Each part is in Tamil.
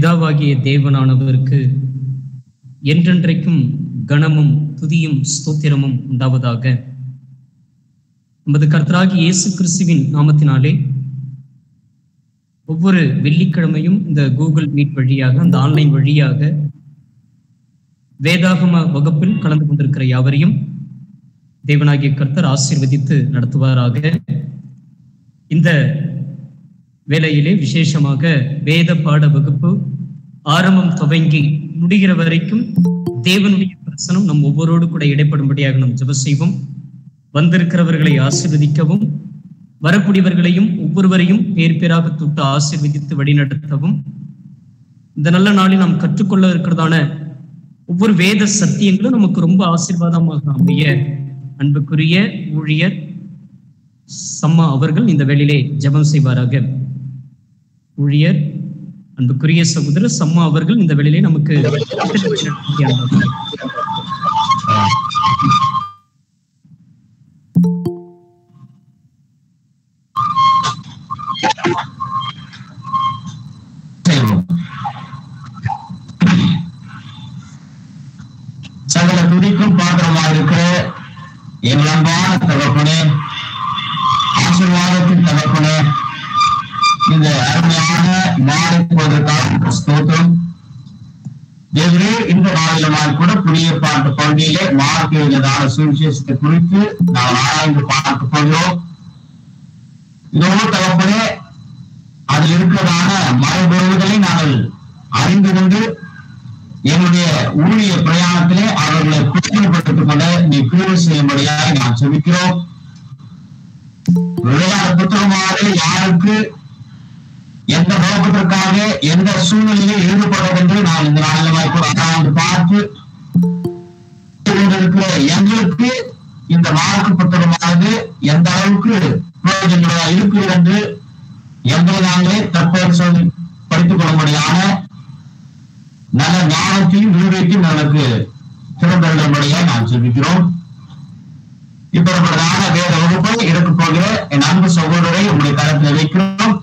பிதாவாகிய தேவனானவருக்கு என்றென்றைக்கும் கனமும் துதியும் ஸ்தோத்திரமும் உண்டாவதாக நமது கர்த்தராகிய இயேசு கிறிஸ்துவின் நாமத்தினாலே ஒவ்வொரு வெள்ளிக்கிழமையும் இந்த கூகுள் மீட் வழியாக அந்த ஆன்லைன் வழியாக வேதாகம வகுப்பில் கலந்து கொண்டிருக்கிற யாவரையும் தேவனாகிய கர்த்தர் ஆசீர்வதித்து நடத்துவாராக இந்த வேளையிலே விசேஷமாக வேத பாட வகுப்பு ஆரம்பம் துவங்கி முடிகிற வரைக்கும் தேவனுடைய பிரசனம் நம் ஒவ்வொருவரோடு கூட இடைப்படும்படியாக நாம் ஜெப செய்வோம் வந்திருக்கிறவர்களை ஆசீர்வதிக்கவும் வரக்கூடியவர்களையும் ஒவ்வொருவரையும் பேர் பேராக தொட்டு ஆசீர்வதித்து வழிநடத்தவும் இந்த நல்ல நாளில் நாம் கற்றுக்கொள்ள இருக்கிறதான ஒவ்வொரு வேத சத்தியங்களும் நமக்கு ரொம்ப ஆசீர்வாதமாக அமைய அன்புக்குரிய ஊழியர் சம்மா அவர்கள் இந்த வேளையிலே ஜெபம் செய்வாராக ஊழியர் அன்புக்குரிய சகோதரர் சம்மா அவர்கள் இந்த வேளையிலே நமக்கு சகல துதிக்கும் பாத்திரமா இருக்கிற எங்கள் அன்பான தகப்பனே ஆசீர்வாதத்தின் தகப்பனே இந்த அருமையான மாலை போவதற்காக ஸ்தோத்திரம் தேவரே இந்த நாளில் கூட புதிய பாட்டு பகுதியிலே மார்க் எழுதியதான சுவிசேஷத்தை குறித்து நாம் ஆராய்ந்து பார்க்க போகிறோம் இதோடு தகப்பனே அதில் இருக்கிறதான மறைபொருள்களை நாங்கள் அறிந்து கொண்டு என்னுடைய ஊழிய பிரயாணத்திலே அவர்களை புத்தகப்படுத்திக் கொண்ட நீ கிருவை செய்யும்படியாக நான் செபிக்கிறோம் விளையாட புத்தகமாக யாருக்கு எந்த நோக்கத்திற்காக எந்த சூழ்நிலையில் ஈடுபடும் என்று நான் இந்த நாளில் வாய்ப்பு ஆராய்ந்து பார்த்து கொண்டிருக்கிற எங்களுக்கு இந்த மார்க்கு புத்தகமானது எந்த அளவுக்கு பிரயோஜனமாக இருக்கிறது என்று எங்களை நாங்களே தற்போது சொல்லி படித்துக் கொள்ளும்படியான நல்ல ஞானத்தையும் விரும்பத்தையும் நமக்கு திறந்தபடியா நாம் செபிக்கிறோம் இப்படிப்பட்டதான வேத வகுப்பை எடுக்க போகிற என் அன்பு சகோதரரை உங்களுடைய கரத்தில் வைக்கிறோம்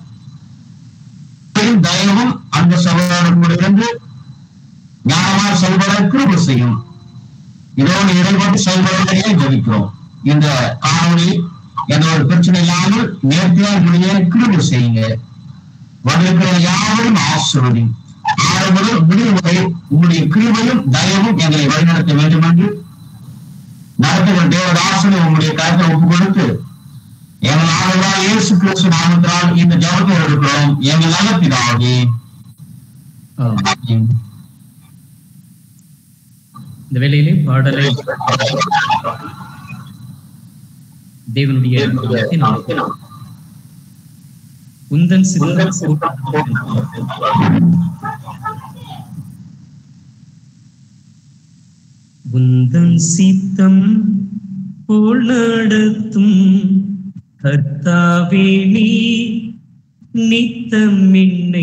தயவும் அந்த சகோதரர்களிடமிருந்து ஞானமாக செயல்பட கிருப செய்யும் இதோடு இடைப்பட்டு செயல்படுவதையே ஜபிக்கிறோம் இந்த காணொலி எந்த ஒரு பிரச்சனை இல்லாமல் நேர்த்தியாக கிருப செய்யுங்க வந்திருக்கிற யாவரும் ஆசிர்வதி ஆறு முதல் முடிவு வரை உங்களுடைய கிருபையும் தயவும் எங்களை வழிநடத்த வேண்டும் என்று நடத்துகிற தேவதாசனை உங்களுடைய கருத்தை ஒப்புக் கொடுத்து எங்கள் ஆளுநரா இயேசு கிறிஸ்து நாமத்தினால் இந்த ஜபத்தை எடுக்கிறோம் எங்கள் நல்ல பிதாவே ஆமென். இந்த வேளையிலே பாடலை தேவனுடைய நாமத்தினால் உந்தன் சிந்தன் உந்தன் சித்தம் போல் நடத்தும் கர்த்தாவே நீ நித்தம் என்னை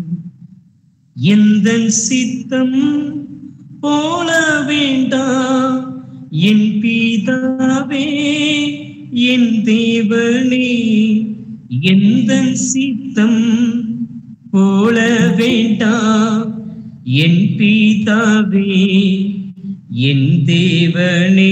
எந்த சித்தம் போல வேண்டாம் என் பீதாவே என் தேவனே எந்த சித்தம் போல வேண்டாம் என் பீதாவே என் தேவனே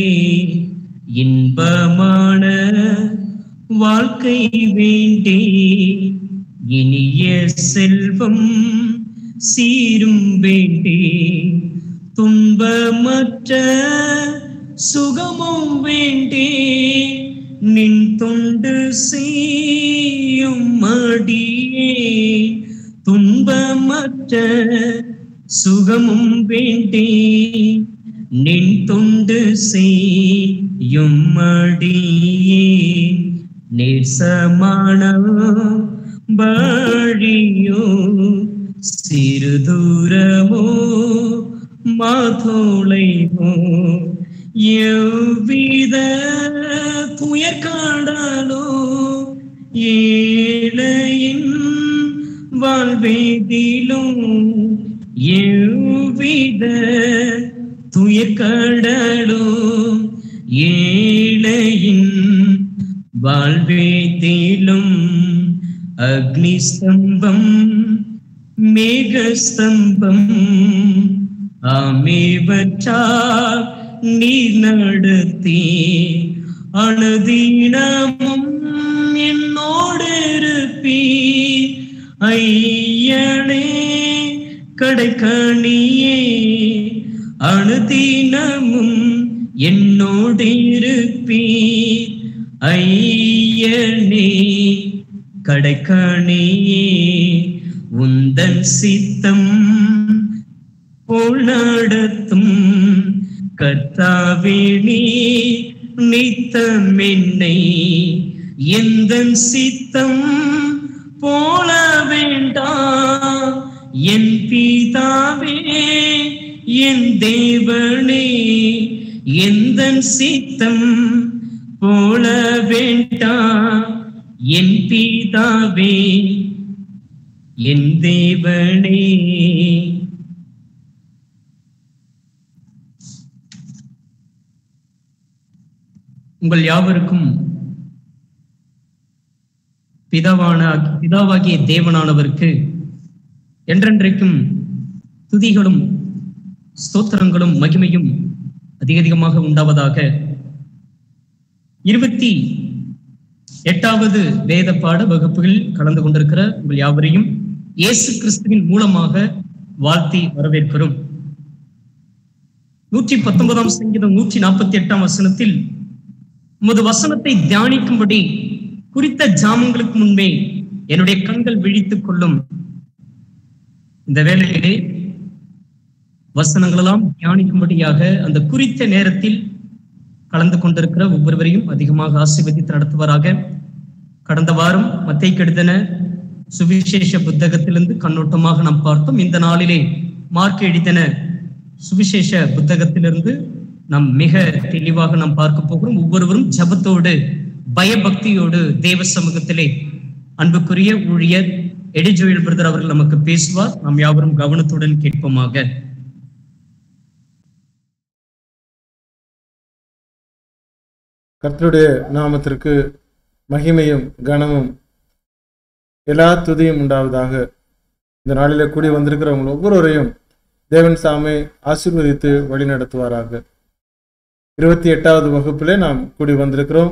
இன்பமான வாழ்க்கை வேண்டே இனிய செல்வம் சீரும் வேண்டே துன்பமற்ற சுகமும் வேண்டே நின் தொண்டு செய்யும் மடியே துன்பமற்ற சுகமும் வேண்டே நின் தொண்டு செய்யும் மடியே நேசமான வழியோ சிறு தூரமோ மாதோளைவோ எவ்வித துயர்காடலோ ஏழையின் வாழ்வேதிலும் எவ்வித துயர்கடலோ ஏழையின் வாழ்வேதிலும் அக்னி ஸ்தம்பம் மேகஸ்தம்பம் அமேவற்றால் நீ நடத்தி அனுதீனமும் என்னோடு இருப்பீ ஐயனே கடைக்கணியே அனுதீனமும் என்னோடு இருப்பீர் ஐயனே கடைக்கணியே உந்தன் சித்தம் போல் நடத்தும் கர்த்தாவே நீ நித்தம் என்னை எந்த சித்தம் போல வேண்டாம் என் பிதாவே என் தேவனே எந்த சித்தம் போல வேண்டாம் என் பிதாவே என் தேவனே உங்கள் யாவருக்கும் பிதாவான பிதாவாகிய தேவனானவருக்கு என்றென்றைக்கும் துதிகளும் ஸ்தோத்திரங்களும் மகிமையும் அதிக அதிகமாக உண்டாவதாக இருபத்தி எட்டாவது வேத பாட வகுப்புகளில் கலந்து கொண்டிருக்கிற உங்கள் யாவரையும் இயேசு கிறிஸ்துவின் மூலமாக வாழ்த்தி வரவேற்கிறோம் நூற்றி பத்தொன்பதாம் சங்கீதம் நூற்றி நாற்பத்தி எட்டாம் வசனத்தில் உமது வசனத்தை தியானிக்கும்படி குறித்த ஜாமங்களுக்கு முன்பே என்னுடைய கண்கள் விழித்துக் கொள்ளும் இந்த வேளையிலே வசனங்களெல்லாம் தியானிக்கும்படியாக அந்த குறித்த நேரத்தில் கலந்து கொண்டிருக்கிற ஒவ்வொருவரையும் அதிகமாக ஆசீர்வதித்து நடத்துவாராக கடந்த வாரம் மத்தை கெடுதன சுவிசேஷ புத்தகத்திலிருந்து கண்ணோட்டமாக நாம் பார்த்தோம் இந்த நாளிலே மார்க் எழுதின சுவிசேஷ புத்தகத்திலிருந்து நாம் மிக தெளிவாக நாம் பார்க்க போகிறோம் ஒவ்வொருவரும் ஜபத்தோடு பயபக்தியோடு தேவ சமூகத்திலே அன்புக்குரிய ஊழியர் எடிஜோயில் பிரதர் அவர்கள் நமக்கு பேசுவார் நாம் யாவரும் கவனத்துடன் கேட்போமாக கர்த்தருடைய நாமத்திற்கு மகிமையும் கனமும் எல்லா துதியும் உண்டாவதாக இந்த நாளிலே கூடி வந்திருக்கிறவங்க ஒவ்வொருவரையும் தேவன் சாமி ஆசீர்வதித்து வழி நடத்துவாராக இருபத்தி எட்டாவது வகுப்பிலே நாம் கூடி வந்திருக்கிறோம்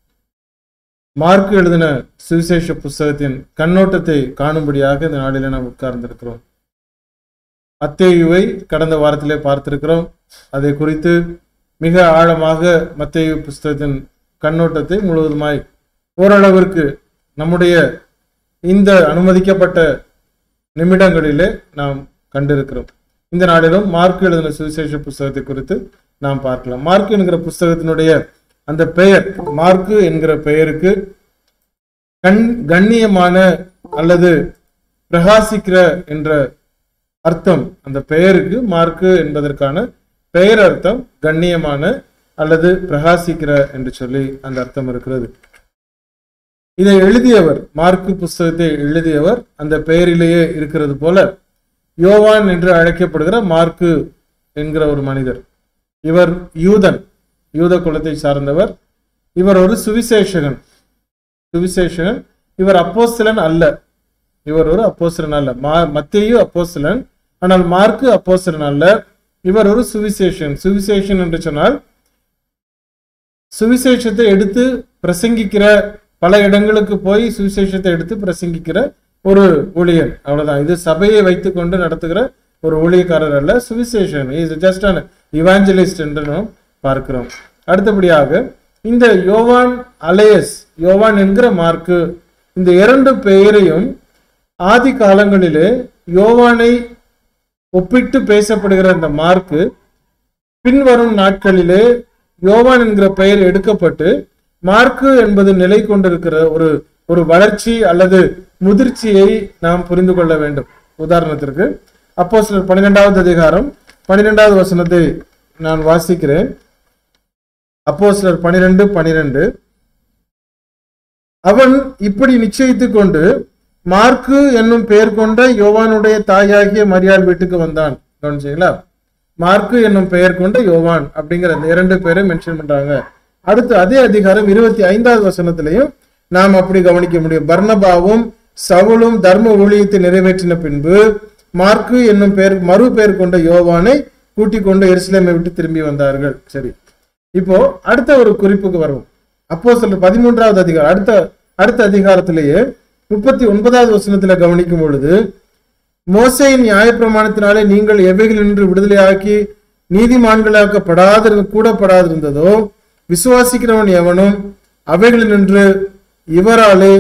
மார்க் எழுதின சுவிசேஷ புஸ்தகத்தின் கண்ணோட்டத்தை காணும்படியாக இந்த நாளிலே நாம் உட்கார்ந்திருக்கிறோம் அத்தேயுவை கடந்த வாரத்திலே பார்த்திருக்கிறோம் அதை குறித்து மிக ஆழமாக மத்தேயு புஸ்தகத்தின் கண்ணோட்டத்தை முழுவதுமாய் ஓரளவிற்கு நம்முடைய இந்த அனுமதிக்கப்பட்ட நிமிடங்களிலே நாம் கண்டிருக்கிறோம் இந்த நாளிலும் மார்க் எழுதின சுவிசேஷ புஸ்தகத்தை குறித்து நாம் பார்க்கலாம் மார்க் என்கிற புஸ்தகத்தினுடைய அந்த பெயர் மார்க்கு என்கிற பெயருக்கு கண் கண்ணியமான அல்லது பிரகாசிக்கிற என்ற அர்த்தம் அந்த பெயருக்கு மார்க்கு என்பதற்கான பெயர் அர்த்தம் கண்ணியமான அல்லது பிரகாசிக்கிற என்று சொல்லி அந்த அர்த்தம் இருக்கிறது இதை எழுதியவர் மார்க்கு புஸ்தகத்தை எழுதியவர் அந்த பெயரிலேயே இருக்கிறது போல யோவான் என்று அழைக்கப்படுகிற மார்க்கு என்கிற ஒரு மனிதர் இவர் யூதன் யூத குலத்தை சார்ந்தவர் இவர் ஒரு சுவிசேஷகன் சுவிசேஷகன் இவர் அப்போஸ்தலன் அல்ல இவர் ஒரு அப்போஸ்தலன் அல்ல மா மத்தேயு அப்போஸ்தலன் ஆனால் மார்க்கு அப்போஸ்தலன் அல்ல இவர் ஒரு சுவிசேஷன் சுவிசேஷன் என்று சொன்னால் சுவிசேஷத்தை எடுத்து பிரசங்கிக்கிற பல இடங்களுக்கு போய் சுவிசேஷத்தை எடுத்து பிரசங்கிக்கிற ஒரு ஊழியர் அவ்வளவுதான் இது சபையை வைத்துக்கொண்டு நடத்துகிற ஒரு ஊழியக்காரர் அல்ல சுவிசேஷன் இஸ் ஜஸ்ட் அன் இவாஞ்சலிஸ்ட் என்று நாம் பார்க்கிறோம் அடுத்தபடியாக இந்த யோவான் அலையஸ் யோவான் என்கிற மார்க்கு இந்த இரண்டு பெயரையும் ஆதி காலங்களிலே யோவானை ஒப்பிட்டு பேசப்படுகிற இந்த மார்க்கு பின்வரும் நாட்களிலே யோவான் என்கிற பெயர் எடுக்கப்பட்டு மார்க்கு என்பது நிலை கொண்டிருக்கிற ஒரு ஒரு வளர்ச்சி அல்லது முதிர்ச்சியை நாம் புரிந்து கொள்ள வேண்டும் உதாரணத்திற்கு அப்போ சிலர் பன்னிரெண்டாவது அதிகாரம் பன்னிரெண்டாவது வசனத்தை நான் வாசிக்கிறேன் அப்போ சிலர் பனிரெண்டு பனிரெண்டு அவன் இப்படி நிச்சயித்துக் கொண்டு மார்க்கு என்னும் பெயர் கொண்ட யோவானுடைய தாயாகிய மரியாள் வீட்டுக்கு வந்தான் கவனிச்சீங்களா மார்க்கு என்னும் பெயர் கொண்ட யோவான் அப்படிங்கிற இந்த இரண்டு பேரை மென்ஷன் பண்றாங்க அடுத்து அதே அதிகாரம் இருபத்தி ஐந்தாவது வசனத்திலையும் நாம் அப்படி கவனிக்க முடியும் பர்னபாவும் சவுலும் தர்ம ஊழியத்தை நிறைவேற்றின பின்பு மார்க்கு என்னும் பெயர் மறு பெயர் கொண்ட யோவானை கூட்டிக் கொண்டு எருசலேமை விட்டு திரும்பி வந்தார்கள் சரி இப்போ அடுத்த ஒரு குறிப்புக்கு வருவோம் அப்போ சொல்ற பதிமூன்றாவது அதிகாரம் அடுத்த அடுத்த அதிகாரத்திலேயே முப்பத்தி ஒன்பதாவது வசனத்துல கவனிக்கும் பொழுது மோசையின் நியாயப்பிரமாணத்தினாலே நீங்கள் எவைகள் நின்று விடுதலையாக்கி நீதிமான்களாக்கப்படாத கூடப்படாதிருந்ததோ விசுவாசிக்கிறவன் எவனும் அவைகளில் நின்று இவராலே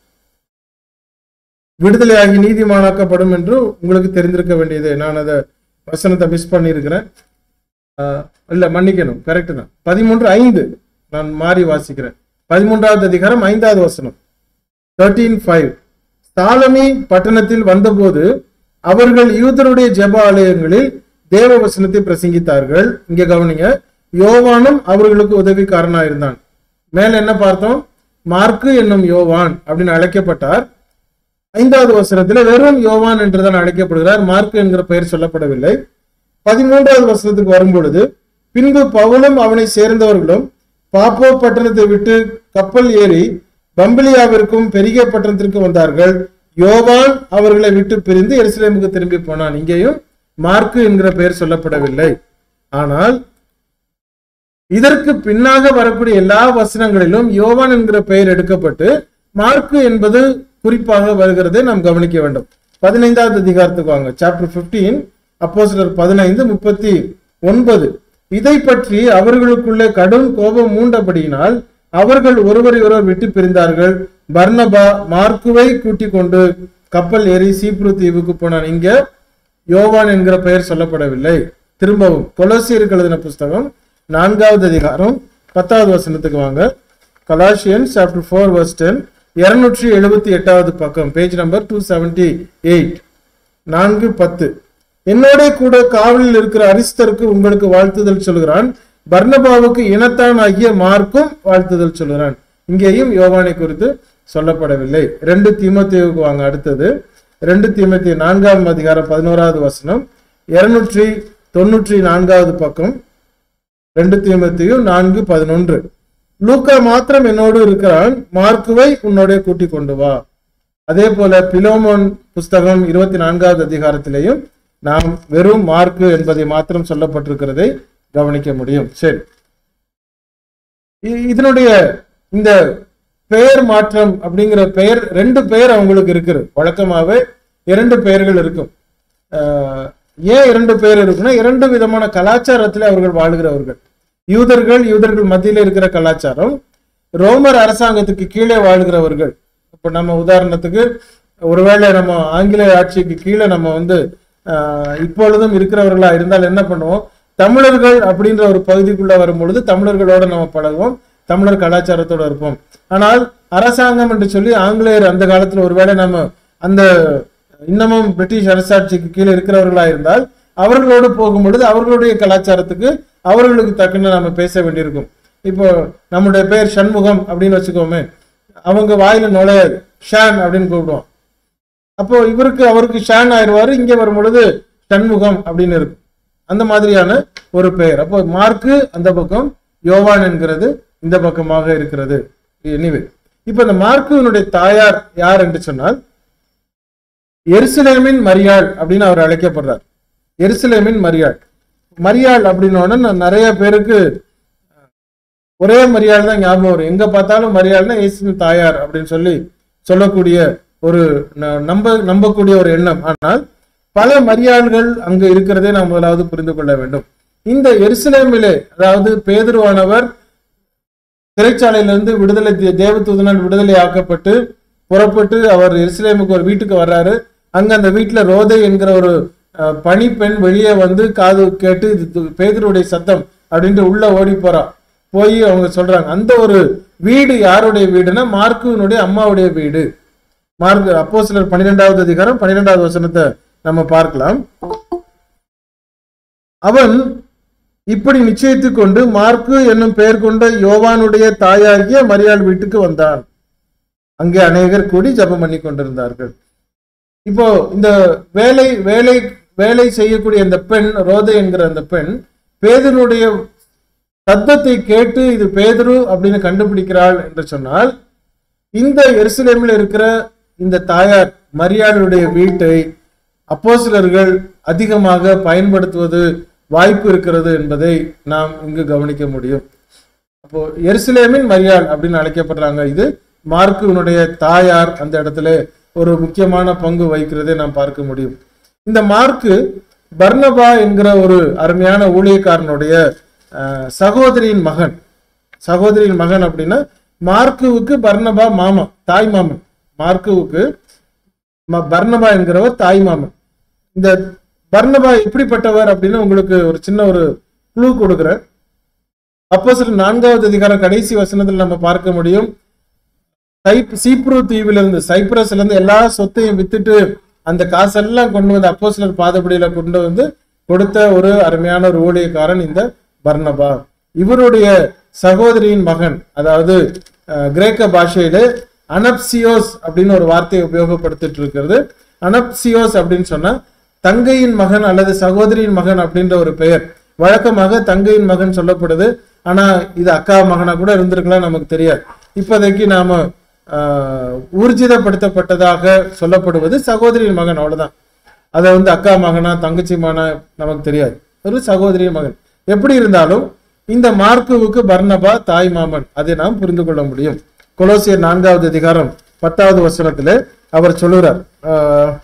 விடுதலையாகி நீதிமானாக்கப்படும் என்று உங்களுக்கு தெரிந்திருக்க வேண்டியது நான் அதை வசனத்தை மிஸ் பண்ணியிருக்கிறேன் ஆஹ் இல்ல மன்னிக்கணும் கரெக்ட் தான் பதிமூன்று ஐந்து நான் மாறி வாசிக்கிறேன் பதிமூன்றாவது அதிகாரம் ஐந்தாவது வசனம் தேர்ட்டீன் ஃபைவ் சாலமி பட்டணத்தில் வந்தபோது அவர்கள் யூதருடைய ஜெப ஆலயங்களில் தேவ வசனத்தை பிரசங்கித்தார்கள் இங்க கவனிங்க யோவானும் அவர்களுக்கு உதவிக்காரனா இருந்தான் மேல என்ன பார்த்தோம் மார்க்கு என்னும் யோவான் அப்படின்னு அழைக்கப்பட்டார் ஐந்தாவது வசனத்துல வெறும் யோவான் என்றுதான் அழைக்கப்படுகிறார் மார்க்கு என்கிற பெயர் சொல்லப்படவில்லை பதிமூன்றாவது வசனத்துக்கு வரும்பொழுது பின்பு பவுலும் அவனை சேர்ந்தவர்களும் பாப்போ பட்டணத்தை விட்டு கப்பல் ஏறி பம்பிலியாவிற்கும் பெரிய பட்டணத்திற்கு வந்தார்கள் யோவான் அவர்களை விட்டு பிரிந்து எருசலேமுக்கு திரும்பி போனான் இங்கேயும் மார்க்கு என்கிற பெயர் சொல்லப்படவில்லை ஆனால் இதற்கு பின்னாக வரக்கூடிய எல்லா வசனங்களிலும் யோவான் என்கிற பெயர் எடுக்கப்பட்டு மார்க்கு என்பது குறிப்பாக வருகிறதை நாம் கவனிக்க வேண்டும் பதினைந்தாவது அதிகாரத்துக்கு வாங்க சாப்டர் பிப்டீன் அப்போ சிலர் பதினைந்து முப்பத்தி ஒன்பது இதை பற்றி அவர்களுக்குள்ளே கடும் கோபம் மூண்டபடியினால் அவர்கள் ஒருவரை ஒருவர் விட்டு பிரிந்தார்கள் பர்னபா மார்க்குவை கூட்டிக் கொண்டு கப்பல் ஏறி சீப்ரு தீவுக்கு போனான் இங்க யோவான் என்கிற பெயர் சொல்லப்படவில்லை திரும்பவும் கொலோசியருக்கு எழுதின புஸ்தகம் நான்காவது அதிகாரம் பத்தாவது வசனத்துக்கு வாங்க Galatian chapter four verse ten இருநூற்றி எழுபத்தி எட்டாவது பக்கம் page number two seventy eight நான்கு பத்து என்னோட கூட காவலில் இருக்கிற அரிஸ்தருக்கு உங்களுக்கு வாழ்த்துதல் சொல்கிறான் பர்னபாவுக்கு இனத்தான் ஆகிய மார்க்கும் வாழ்த்துதல் சொல்கிறான் இங்கேயும் யோவானை குறித்து சொல்லப்படவில்லை ரெண்டு தீமத்தேவுக்கு வாங்க அடுத்தது ரெண்டு தீமத்தி நான்காம் அதிகாரம் பதினோராவது வசனம் இருநூற்றி தொண்ணூற்றி நான்காவது பக்கம் ரெண்டு தீமத்தையும் நான்கு பதினொன்று லூக்கா மாத்திரம் என்னோடு இருக்கிறான் மார்க்குவை உன்னோட கூட்டிக் கொண்டு வா அதே போல பிலோமோன் புஸ்தகம் இருபத்தி நான்காவது அதிகாரத்திலேயும் நாம் வெறும் மார்க்கு என்பதை மாத்திரம் சொல்லப்பட்டிருக்கிறதை கவனிக்க முடியும் சரி இ- இதனுடைய இந்த பெயர் மாற்றம் அப்படிங்கிற பெயர் ரெண்டு பெயர் அவங்களுக்கு இருக்குது வழக்கமாவே இரண்டு பெயர்கள் இருக்கும் ஆஹ், ஏன் இரண்டு பெயர் இருக்குன்னா இரண்டு விதமான கலாச்சாரத்தில் அவர்கள் வாழுகிறவர்கள் யூதர்கள் யூதர்கள் மத்தியில் இருக்கிற கலாச்சாரம் ரோமர் அரசாங்கத்துக்கு கீழே வாழ்கிறவர்கள் இப்ப நம்ம உதாரணத்துக்கு ஒருவேளை நம்ம ஆங்கில ஆட்சிக்கு கீழே நம்ம வந்து ஆஹ், இப்பொழுதும் இருக்கிறவர்களா இருந்தால் என்ன பண்ணுவோம் தமிழர்கள் அப்படின்ற ஒரு பகுதிக்குள்ள வரும்பொழுது தமிழர்களோட நம்ம பழகுவோம் தமிழர் கலாச்சாரத்தோட இருப்போம் ஆனால் அரசாங்கம் என்று சொல்லி ஆங்கிலேயர் அந்த காலத்துல ஒருவேளை நம்ம அந்த இன்னமும் பிரிட்டிஷ் அரசாட்சிக்கு கீழே இருக்கிறவர்களா இருந்தால் அவர்களோடு போகும் பொழுது அவர்களுடைய கலாச்சாரத்துக்கு அவர்களுக்கு தக்கன நம்ம பேச வேண்டியிருக்கும் இப்போ நம்முடைய பெயர் சண்முகம் அப்படின்னு வச்சுக்கோமே அவங்க வாயில நுழையாது ஷான் அப்படின்னு கூப்பிடுவோம் அப்போ இவருக்கு அவருக்கு ஷான் ஆயிடுவாரு இங்க வரும் பொழுது சண்முகம் அப்படின்னு இருக்கும் அந்த மாதிரியான ஒரு பெயர் அப்போ மார்க்கு அந்த பக்கம் யோவான் என்கிறது இந்த பக்கமாக இருக்கிறது எனிவே இப்ப இந்த மார்க்குவினுடைய தாயார் யார் என்று சொன்னால் எருசலேமின் மரியாள் அப்படின்னு அவர் அழைக்கப்படுறார் எருசலேமின் மரியாள் மரியாள் அப்படின்னோடனே நான் நிறைய பேருக்கு ஒரே மரியாள் தான் ஞாபகம் வரும் எங்க பார்த்தாலும் மரியாள்னா இயேசுவின் தாயார் அப்படின்னு சொல்லி சொல்லக்கூடிய ஒரு ந- நம்ப நம்பக்கூடிய ஒரு எண்ணம் ஆனால் பல மரியாள்கள் அங்கு இருக்கிறதை நாம் முதலாவது புரிந்து கொள்ள வேண்டும் இந்த எருசலேமிலே அதாவது பேதுருவானவர் சிறைச்சாலையிலிருந்து விடுதலை தே- தேவதூதனால் விடுதலை ஆக்கப்பட்டு புறப்பட்டு அவர் எருசலேமுக்கு ஒரு வீட்டுக்கு வர்றாரு அங்க அந்த வீட்டுல ரோதை என்கிற ஒரு அஹ், பணிப்பெண் வெளியே வந்து காது கேட்டு இது து- பேதுருடைய சத்தம் அப்படின்ட்டு உள்ள ஓடி போறா போய் அவங்க சொல்றாங்க அந்த ஒரு வீடு யாருடைய வீடுன்னா மார்க்குவினுடைய அம்மாவுடைய வீடு மார்க் அப்போ சிலர் பன்னிரெண்டாவது அதிகாரம் பன்னிரெண்டாவது வசனத்தை நம்ம பார்க்கலாம் அவன் இப்படி நிச்சயித்துக் கொண்டு மார்க்கு என்னும் பெயர் கொண்ட யோவானுடைய தாயாகிய மரியாள் வீட்டுக்கு வந்தான் அங்கே அநேகர் கூடி ஜெபம் பண்ணி கொண்டிருந்தார்கள் இப்போ இந்த வேலை வேலை வேலை செய்யக்கூடிய இந்த பெண் ரோதை என்கிற அந்த பெண் பேதனுடைய சத்தத்தை கேட்டு இது பேதுரு அப்படின்னு கண்டுபிடிக்கிறாள் என்று சொன்னால் இந்த எருசலேமில் இருக்கிற இந்த தாயார் மரியாளுடைய வீட்டை அப்போஸ்தலர்கள் அதிகமாக பயன்படுத்துவது வாய்ப்பு இருக்கிறது என்பதை நாம் இங்கு கவனிக்க முடியும் அப்போ எருசலேமின் மரியாள் அப்படின்னு அழைக்கப்படுறாங்க இது மார்க்குனுடைய தாயார் அந்த இடத்துல ஒரு முக்கியமான பங்கு வகிக்கிறதை நாம் பார்க்க முடியும் இந்த மார்க்கு பர்னபா என்கிற ஒரு அருமையான ஊழியக்காரனுடைய அஹ், சகோதரியின் மகன் சகோதரியின் மகன் அப்படின்னா மார்க்குவுக்கு பர்னபா மாமா தாய் மாமன் மார்க்குவுக்கு ம- பர்னபா என்கிறவர் தாய் மாமன் இந்த பர்னபா எப்படிப்பட்டவர் அப்படின்னு உங்களுக்கு ஒரு சின்ன ஒரு க்ளூ கொடுக்குறேன் அப்போ சில நான்காவது அதிகாரம் கடைசி வசனத்தில் நம்ம பார்க்க முடியும் சைப் சீப்ரு தீவிலிருந்து சைப்ரஸ்ல இருந்து எல்லா சொத்தையும் வித்துட்டு அந்த காசெல்லாம் கொண்டு வந்து அப்போ சிலர் பாதப்படியில கொண்டு வந்து கொடுத்த ஒரு அருமையான ஒரு ஊழியக்காரன் இந்த பர்னபா இவருடைய சகோதரியின் மகன் அதாவது அஹ், கிரேக்க பாஷையிலே அனப்சியோஸ் அப்படின்னு ஒரு வார்த்தையை உபயோகப்படுத்திட்டு இருக்கிறது அனப்சியோஸ் அப்படின்னு சொன்னா தங்கையின் மகன் அல்லது சகோதரியின் மகன் அப்படின்ற ஒரு பெயர் வழக்கமாக தங்கையின் மகன் சொல்லப்படுது ஆனா இது அக்கா மகனா கூட இருந்திருக்கலாம் நமக்கு தெரியாது இப்போதைக்கு நாம ஆஹ், ஊர்ஜிதப்படுத்தப்பட்டதாக சொல்லப்படுவது சகோதரியின் மகன் அவ்வளவுதான் அதை வந்து அக்கா மகனா தங்கச்சி மகனா நமக்கு தெரியாது ஒரு சகோதரியின் மகன் எப்படி இருந்தாலும் இந்த மார்க்குவுக்கு பர்னபா தாய் மாமன் அதை நாம் புரிந்து கொள்ள முடியும் கொலோசியர் நான்காவது அதிகாரம் பத்தாவது வசனத்திலே அவர் சொல்லுகிறார் ஆஹ்,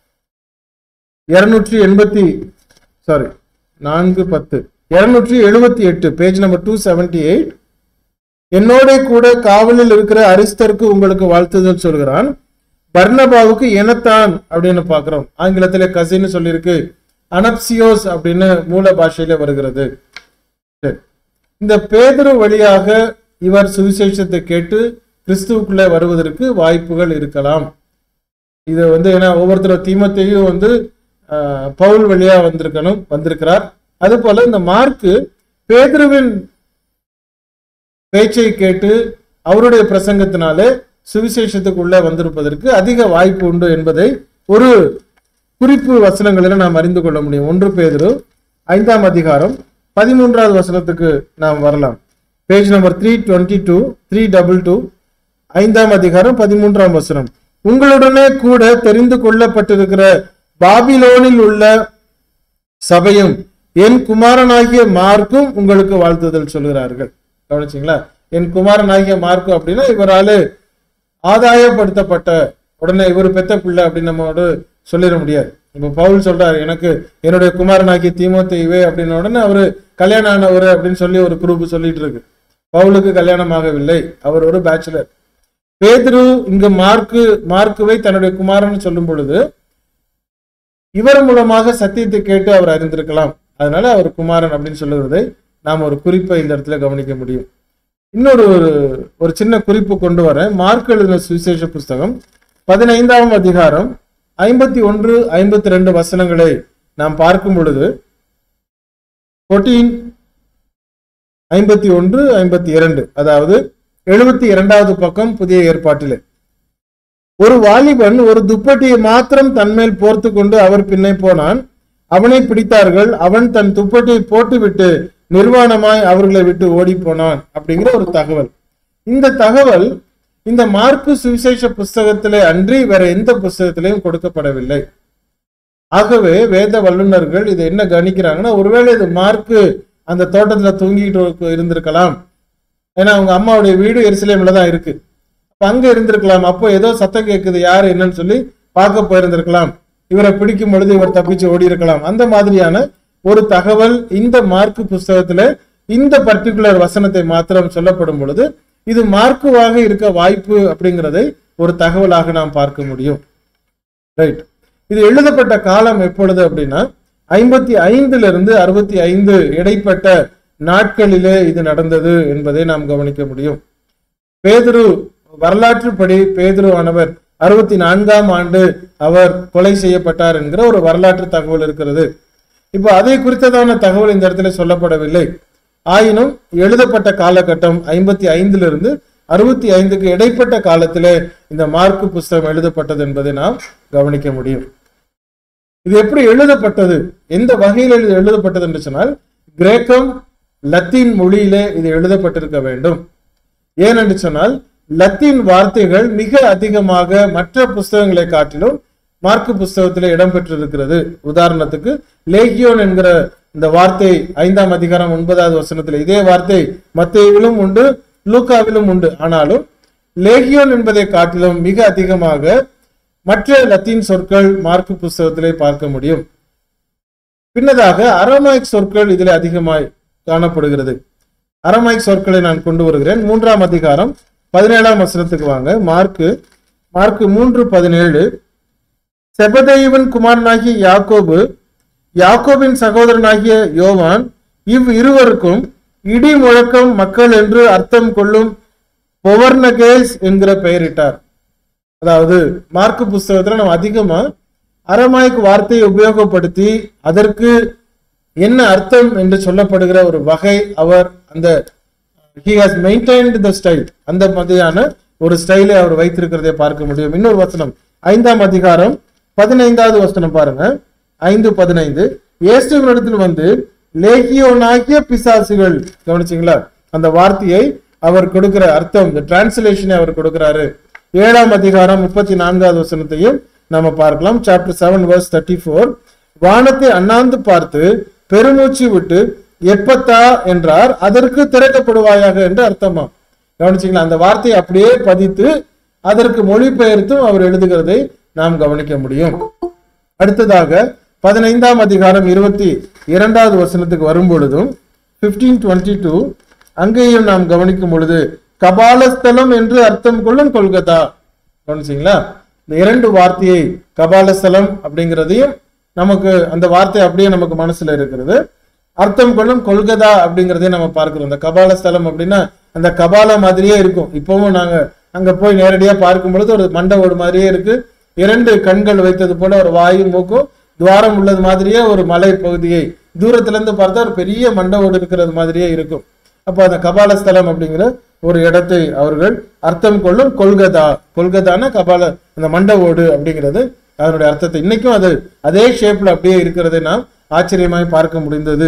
இருநூற்றி எண்பத்தி சாரி நான்கு பத்து இருநூற்றி எழுபத்தி எட்டு page number two seventy eight என்னோட கூட காவலில் இருக்கிற அரிஸ்தருக்கு உங்களுக்கு வாழ்த்துதல் சொல்கிறான் பர்னபாவுக்கு எனத்தான் அப்படின்னு பார்க்கிறோம் ஆங்கிலத்திலே கசின்னு சொல்லியிருக்கு அனப்சியோஸ் அப்படின்னு மூல பாஷையில வருகிறது சரி. இந்த பேதுரு வழியாக இவர் சுவிசேஷத்தை கேட்டு கிறிஸ்துவுக்குள்ளே வருவதற்கு வாய்ப்புகள் இருக்கலாம் இது வந்து ஏன்னா ஒவ்வொருத்தரும் தீமத்தையும் வந்து ஆஹ், பவுல் வழியா வந்திருக்கணும் வந்திருக்கிறார் அது போல இந்த மார்க்கு பேதுருவின் பேச்சை கேட்டு அவருடைய பிரசங்கத்தினாலே சுவிசேஷத்துக்குள்ள வந்திருப்பதற்கு அதிக வாய்ப்பு உண்டு என்பதை ஒரு குறிப்பு வசனங்களில் நாம் அறிந்து கொள்ள முடியும் ஒன்று பேதுரு ஐந்தாம் அதிகாரம் பதிமூன்றாவது வசனத்துக்கு நாம் வரலாம் page number three twenty two three double two ஐந்தாம் அதிகாரம் பதிமூன்றாம் வசனம் உங்களுடனே கூட தெரிந்து கொள்ளப்பட்டிருக்கிற பாபிலோனில் உள்ள சபையும் என் குமாரனாகிய மார்க்கும் உங்களுக்கு வாழ்த்துதல் சொல்கிறார்கள் கவனிச்சிங்களா என் குமாரனாகிய மார்க்கு அப்படின்னா இவரால ஆதாயப்படுத்தப்பட்ட உடனே இவர் பெத்த பிள்ளை அப்படின்னு நம்மோடு சொல்லிட முடியாது இப்ப பவுல் சொல்றாரு எனக்கு என்னுடைய குமாரனாகிய தீமோத்தேயுவே அப்படின்ன உடனே அவரு கல்யாணம் ஆனவர் அப்படின்னு சொல்லி ஒரு குரூப் சொல்லிட்டு இருக்கு பவுலுக்கு கல்யாணம் ஆகவில்லை அவர் ஒரு பேச்சுலர் பேதுரு இங்கு மார்க்கு மார்க்குவை தன்னுடைய குமாரன் சொல்லும் பொழுது இவர் மூலமாக சத்தியத்தை கேட்டு அவர் அறிந்திருக்கலாம் அதனால அவர் குமாரன் அப்படின்னு சொல்லுவதை நாம் ஒரு குறிப்பை இந்த இடத்துல கவனிக்க முடியும் இன்னொரு ஒரு ஒரு சின்ன குறிப்பு கொண்டு வரேன் மார்க் எழுதின சுவிசேஷ புஸ்தகம் பதினைந்தாம் அதிகாரம் ஐம்பத்தி ஒன்று ஐம்பத்தி ரெண்டு வசனங்களை நாம் பார்க்கும் பொழுது ஃபோர்டீன் ஐம்பத்தி ஒன்று ஐம்பத்தி இரண்டு அதாவது எழுபத்தி இரண்டாவது பக்கம் புதிய ஏற்பாட்டிலே ஒரு வாலிபன் ஒரு துப்பட்டியை மாத்திரம் தன்மேல் போர்த்து கொண்டு அவர் பின்னே போனான் அவனை பிடித்தார்கள் அவன் தன் துப்பட்டியை போட்டுவிட்டு நிர்வாணமாய் அவர்களை விட்டு ஓடி போனான் அப்படிங்கிற ஒரு தகவல் இந்த தகவல் இந்த மார்க்கு சுவிசேஷ புஸ்தகத்திலே அன்றி வேற எந்த புஸ்தகத்திலையும் கொடுக்கப்படவில்லை ஆகவே வேத வல்லுநர்கள் இதை என்ன கணிக்கிறாங்கன்னா ஒருவேளை இது மார்க்கு அந்த தோட்டத்துல தூங்கிட்டு இருந்திருக்கலாம் ஏன்னா அவங்க அம்மாவுடைய வீடு எருசலேம்ல தான் இருக்கு அப்ப அங்க இருந்திருக்கலாம் அப்போ ஏதோ சத்தம் கேட்குது யாரு என்னன்னு சொல்லி பார்க்க போயிருந்திருக்கலாம் இவரை பிடிக்கும் பொழுது இவர் தப்பிச்சு ஓடி இருக்கலாம் அந்த மாதிரியான ஒரு தகவல் இந்த மார்க்கு புஸ்தகத்துல இந்த பர்டிகுலர் வசனத்தை மாத்திரம் சொல்லப்படும் பொழுது இது மார்க்குவாக இருக்க வாய்ப்பு அப்படிங்கிறதை ஒரு தகவலாக நாம் பார்க்க முடியும் ரைட் இது எழுதப்பட்ட காலம் எப்பொழுது அப்படின்னா ஐம்பத்தி ஐந்துல இருந்து அறுபத்தி ஐந்து இடைப்பட்ட நாட்களிலே இது நடந்தது என்பதை நாம் கவனிக்க முடியும் பேதுரு வரலாற்றுப்படி பேதுரு ஆனவர் அறுபத்தி நான்காம் ஆண்டு அவர் கொலை செய்யப்பட்டார் என்கிற ஒரு வரலாற்று தகவல் இருக்கிறது இப்போ அதை குறித்ததான தகவல் இந்த இடத்துல சொல்லப்படவில்லை ஆயினும் எழுதப்பட்ட காலகட்டம் ஐம்பத்தி ஐந்துல இருந்து அறுபத்தி ஐந்துக்கு இடைப்பட்ட காலத்திலே இந்த மார்க்கு புஸ்தகம் எழுதப்பட்டது என்பதை நாம் கவனிக்க முடியும் இது எப்படி எழுதப்பட்டது எந்த வகையில் இது எழுதப்பட்டது என்று சொன்னால் கிரேக்கம் லத்தீன் மொழியிலே இது எழுதப்பட்டிருக்க வேண்டும் ஏனென்று சொன்னால் லத்தீன் வார்த்தைகள் மிக அதிகமாக மற்ற புஸ்தகங்களை காட்டிலும் மார்க்கு புஸ்தகத்தில் இடம்பெற்றிருக்கிறது உதாரணத்துக்கு லேகியோன் என்கிற இந்த வார்த்தை ஐந்தாம் அதிகாரம் ஒன்பதாவது வசனத்தில் இதே வார்த்தை மத்தேயிலும் உண்டு லூக்காவிலும் உண்டு ஆனாலும் லேகியோன் என்பதை காட்டிலும் மிக அதிகமாக மற்ற லத்தீன் சொற்கள் மார்க்கு புஸ்தகத்திலே பார்க்க முடியும் பின்னதாக அரமாய்க் சொற்கள் இதில் அதிகமாய் காணப்படுகிறது அரமாய்க் சொற்களை நான் கொண்டு வருகிறேன் மூன்றாம் அதிகாரம் பதினேழாம் வசனத்துக்கு வாங்க மார்க்கு மார்க்கு மூன்று பதினேழு செபதேயுவின் குமாரனாகிய யாக்கோபு யாக்கோபின் சகோதரனாகிய யோவான் இவ் இருவருக்கும் இடி முழக்கம் மக்கள் என்று அர்த்தம் கொள்ளும் பொவர்னகேஸ் என்கிற பெயரிட்டார் அதாவது மார்க்கு புஸ்தகத்துல நம்ம அதிகமா அரமாய்க்கு வார்த்தையை உபயோகப்படுத்தி அதற்கு என்ன அர்த்தம் என்று சொல்லப்படுகிற ஒரு வகை அவர் அந்த he has maintained the style அந்த மாதிரியான ஒரு ஸ்டைலை அவர் வைத்திருக்கிறதை பார்க்க முடியும் இன்னொரு வசனம் ஐந்தாம் அதிகாரம் பதினைந்தாவது வசனம் பாருங்க ஐந்து பதினைந்து இயேசுவினிடத்தில் வந்து லேகியோனாகிய பிசாசுகள் கவனிச்சிங்களா அந்த வார்த்தையை அவர் கொடுக்கிற அர்த்தம் இந்த டிரான்ஸ்லேஷனை அவர் கொடுக்கிறாரு ஏழாம் அதிகாரம் முப்பத்தி நான்காவது வசனத்தையும் நம்ம பார்க்கலாம் chapter seven verse thirty four வானத்தை அண்ணாந்து பார்த்து பெருமூச்சு விட்டு எப்பத்தா என்றார் அதற்கு திறக்கப்படுவாயாக என்று அர்த்தமா கவனிச்சிங்களா அந்த வார்த்தையை அப்படியே பதித்து அதற்கு மொழிபெயர்த்தும் அவர் எழுதுகிறதை நாம் கவனிக்க முடியும் அடுத்ததாக பதினைந்தாம் அதிகாரம் இருபத்தி இரண்டாவது வசனத்துக்கு வரும் பொழுதும் பிப்டீன் டுவெண்ட்டி டூ அங்கேயும் நாம் கவனிக்கும் பொழுது கபாலஸ்தலம் என்று அர்த்தம் கொள்ளும் கொல்கத்தா கவனிச்சிங்களா இந்த இரண்டு வார்த்தையை கபாலஸ்தலம் அப்படிங்கிறதையும் நமக்கு அந்த வார்த்தை அப்படியே நமக்கு மனசுல இருக்கிறது அர்த்தம் கொள்ளும் கொல்கதா அப்படிங்கிறதையும் நம்ம பார்க்கிறோம் இந்த கபாலஸ்தலம் அப்படின்னா அந்த கபால மாதிரியே இருக்கும் இப்பவும் நாங்க அங்க போய் நேரடியா பார்க்கும் பொழுது ஒரு மண்டை ஓடு மாதிரியே இருக்கு இரண்டு கண்கள் வைத்தது போல ஒரு வாயும் மூக்கும் துவாரம் உள்ளது மாதிரியே ஒரு மலை பகுதியை தூரத்துல இருந்து பார்த்தா ஒரு பெரிய மண்டை ஓடு இருக்கிறது மாதிரியே இருக்கும் அப்போ அந்த கபாலஸ்தலம் அப்படிங்கிற ஒரு இடத்தை அவர்கள் அர்த்தம் கொள்ளும் கொல்கதா கொல்கத்தான கபால அந்த மண்டை ஓடு அப்படிங்கிறது அதனுடைய அர்த்தத்தை இன்னைக்கும் அது அதே ஷேப்ல அப்படியே இருக்கிறதை நாம் ஆச்சரியமாய் பார்க்க முடிந்தது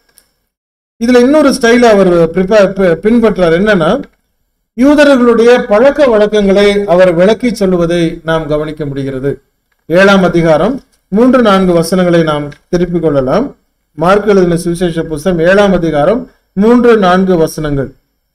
இதுல இன்னொரு ஸ்டைல அவர் ப்ரிப்பேர் பின்பற்றார் என்னன்னா யூதர்களுடைய பழக்க வழக்கங்களை அவர் விளக்கி சொல்லுவதை நாம் கவனிக்க முடிகிறது ஏழாம் அதிகாரம் மூன்று நான்கு வசனங்களை நாம் திருப்பிக் கொள்ளலாம் மார்க் எழுதின சுவிசேஷ புஸ்தகம் ஏழாம் அதிகாரம் மூன்று நான்கு வசனங்கள்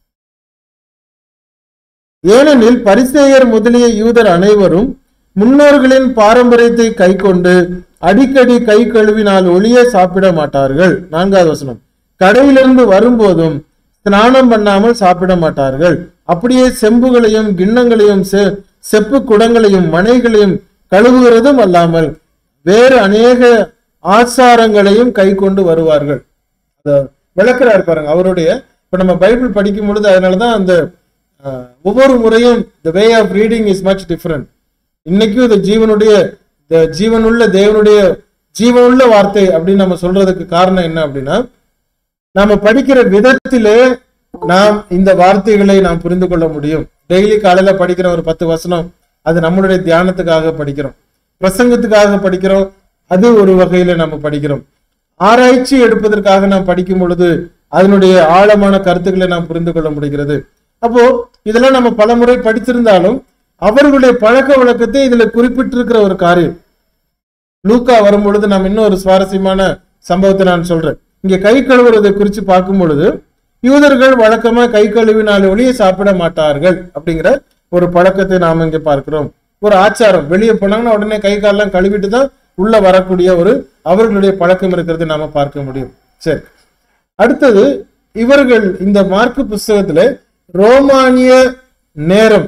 ஏனெனில் பரிசேயர் முதலிய யூதர் அனைவரும் முன்னோர்களின் பாரம்பரியத்தை கைக்கொண்டு அடிக்கடி கை கழுவினால் ஒளிய சாப்பிட மாட்டார்கள் நான்காவது வசனம் கடையிலிருந்து வரும்போதும் ஸ்நானம் பண்ணாமல் சாப்பிட மாட்டார்கள் அப்படியே செம்புகளையும் கிண்ணங்களையும் செ- செப்பு குடங்களையும் மனைகளையும் கழுவுகிறதும் அல்லாமல் வேறு அநேக ஆச்சாரங்களையும் கை கொண்டு வருவார்கள் அத விளக்குறாரு பாருங்க அவருடைய இப்ப நம்ம பைபிள் படிக்கும் பொழுது அதனாலதான் அந்த அஹ், ஒவ்வொரு முறையும் the way of reading is much different இன்னைக்கும் இந்த ஜீவனுடைய இந்த ஜீவனுள்ள தேவனுடைய ஜீவனுள்ள வார்த்தை அப்படின்னு நம்ம சொல்றதுக்கு காரணம் என்ன அப்படின்னா நாம படிக்கிற விதத்திலே நாம் இந்த வார்த்தைகளை நாம் புரிந்து கொள்ள முடியும் டெய்லி காலையில படிக்கிற ஒரு பத்து வசனம் அது நம்மளுடைய தியானத்துக்காக படிக்கிறோம் பிரசங்கத்துக்காக படிக்கிறோம் அது ஒரு வகையில நம்ம படிக்கிறோம் ஆராய்ச்சி எடுப்பதற்காக நாம் படிக்கும் பொழுது அதனுடைய ஆழமான கருத்துக்களை நாம் புரிந்து கொள்ள முடிகிறது அப்போ இதெல்லாம் நம்ம பலமுறை படித்திருந்தாலும் அவர்களுடைய பழக்க வழக்கத்தை இதுல குறிப்பிட்டிருக்கிற ஒரு காரியம் லூக்கா வரும் பொழுது நாம் இன்னும் ஒரு சுவாரஸ்யமான சம்பவத்தை நான் சொல்றேன் இங்க கை கழுவுறதை குறித்து பார்க்கும் பொழுது யூதர்கள் வழக்கமா கை கழுவினால் ஒளிய சாப்பிட மாட்டார்கள் அப்படிங்கிற ஒரு பழக்கத்தை நாம் இங்க பார்க்கிறோம் ஒரு ஆச்சாரம் வெளியே போனாங்கன்னா உடனே கை காலெல்லாம் கழுவிட்டு தான் உள்ள வரக்கூடிய ஒரு அவர்களுடைய பழக்கம் இருக்கிறதை நாம பார்க்க முடியும் சரி அடுத்தது இவர்கள் இந்த மார்க்கு புஸ்தகத்துல ரோமானிய நேரம்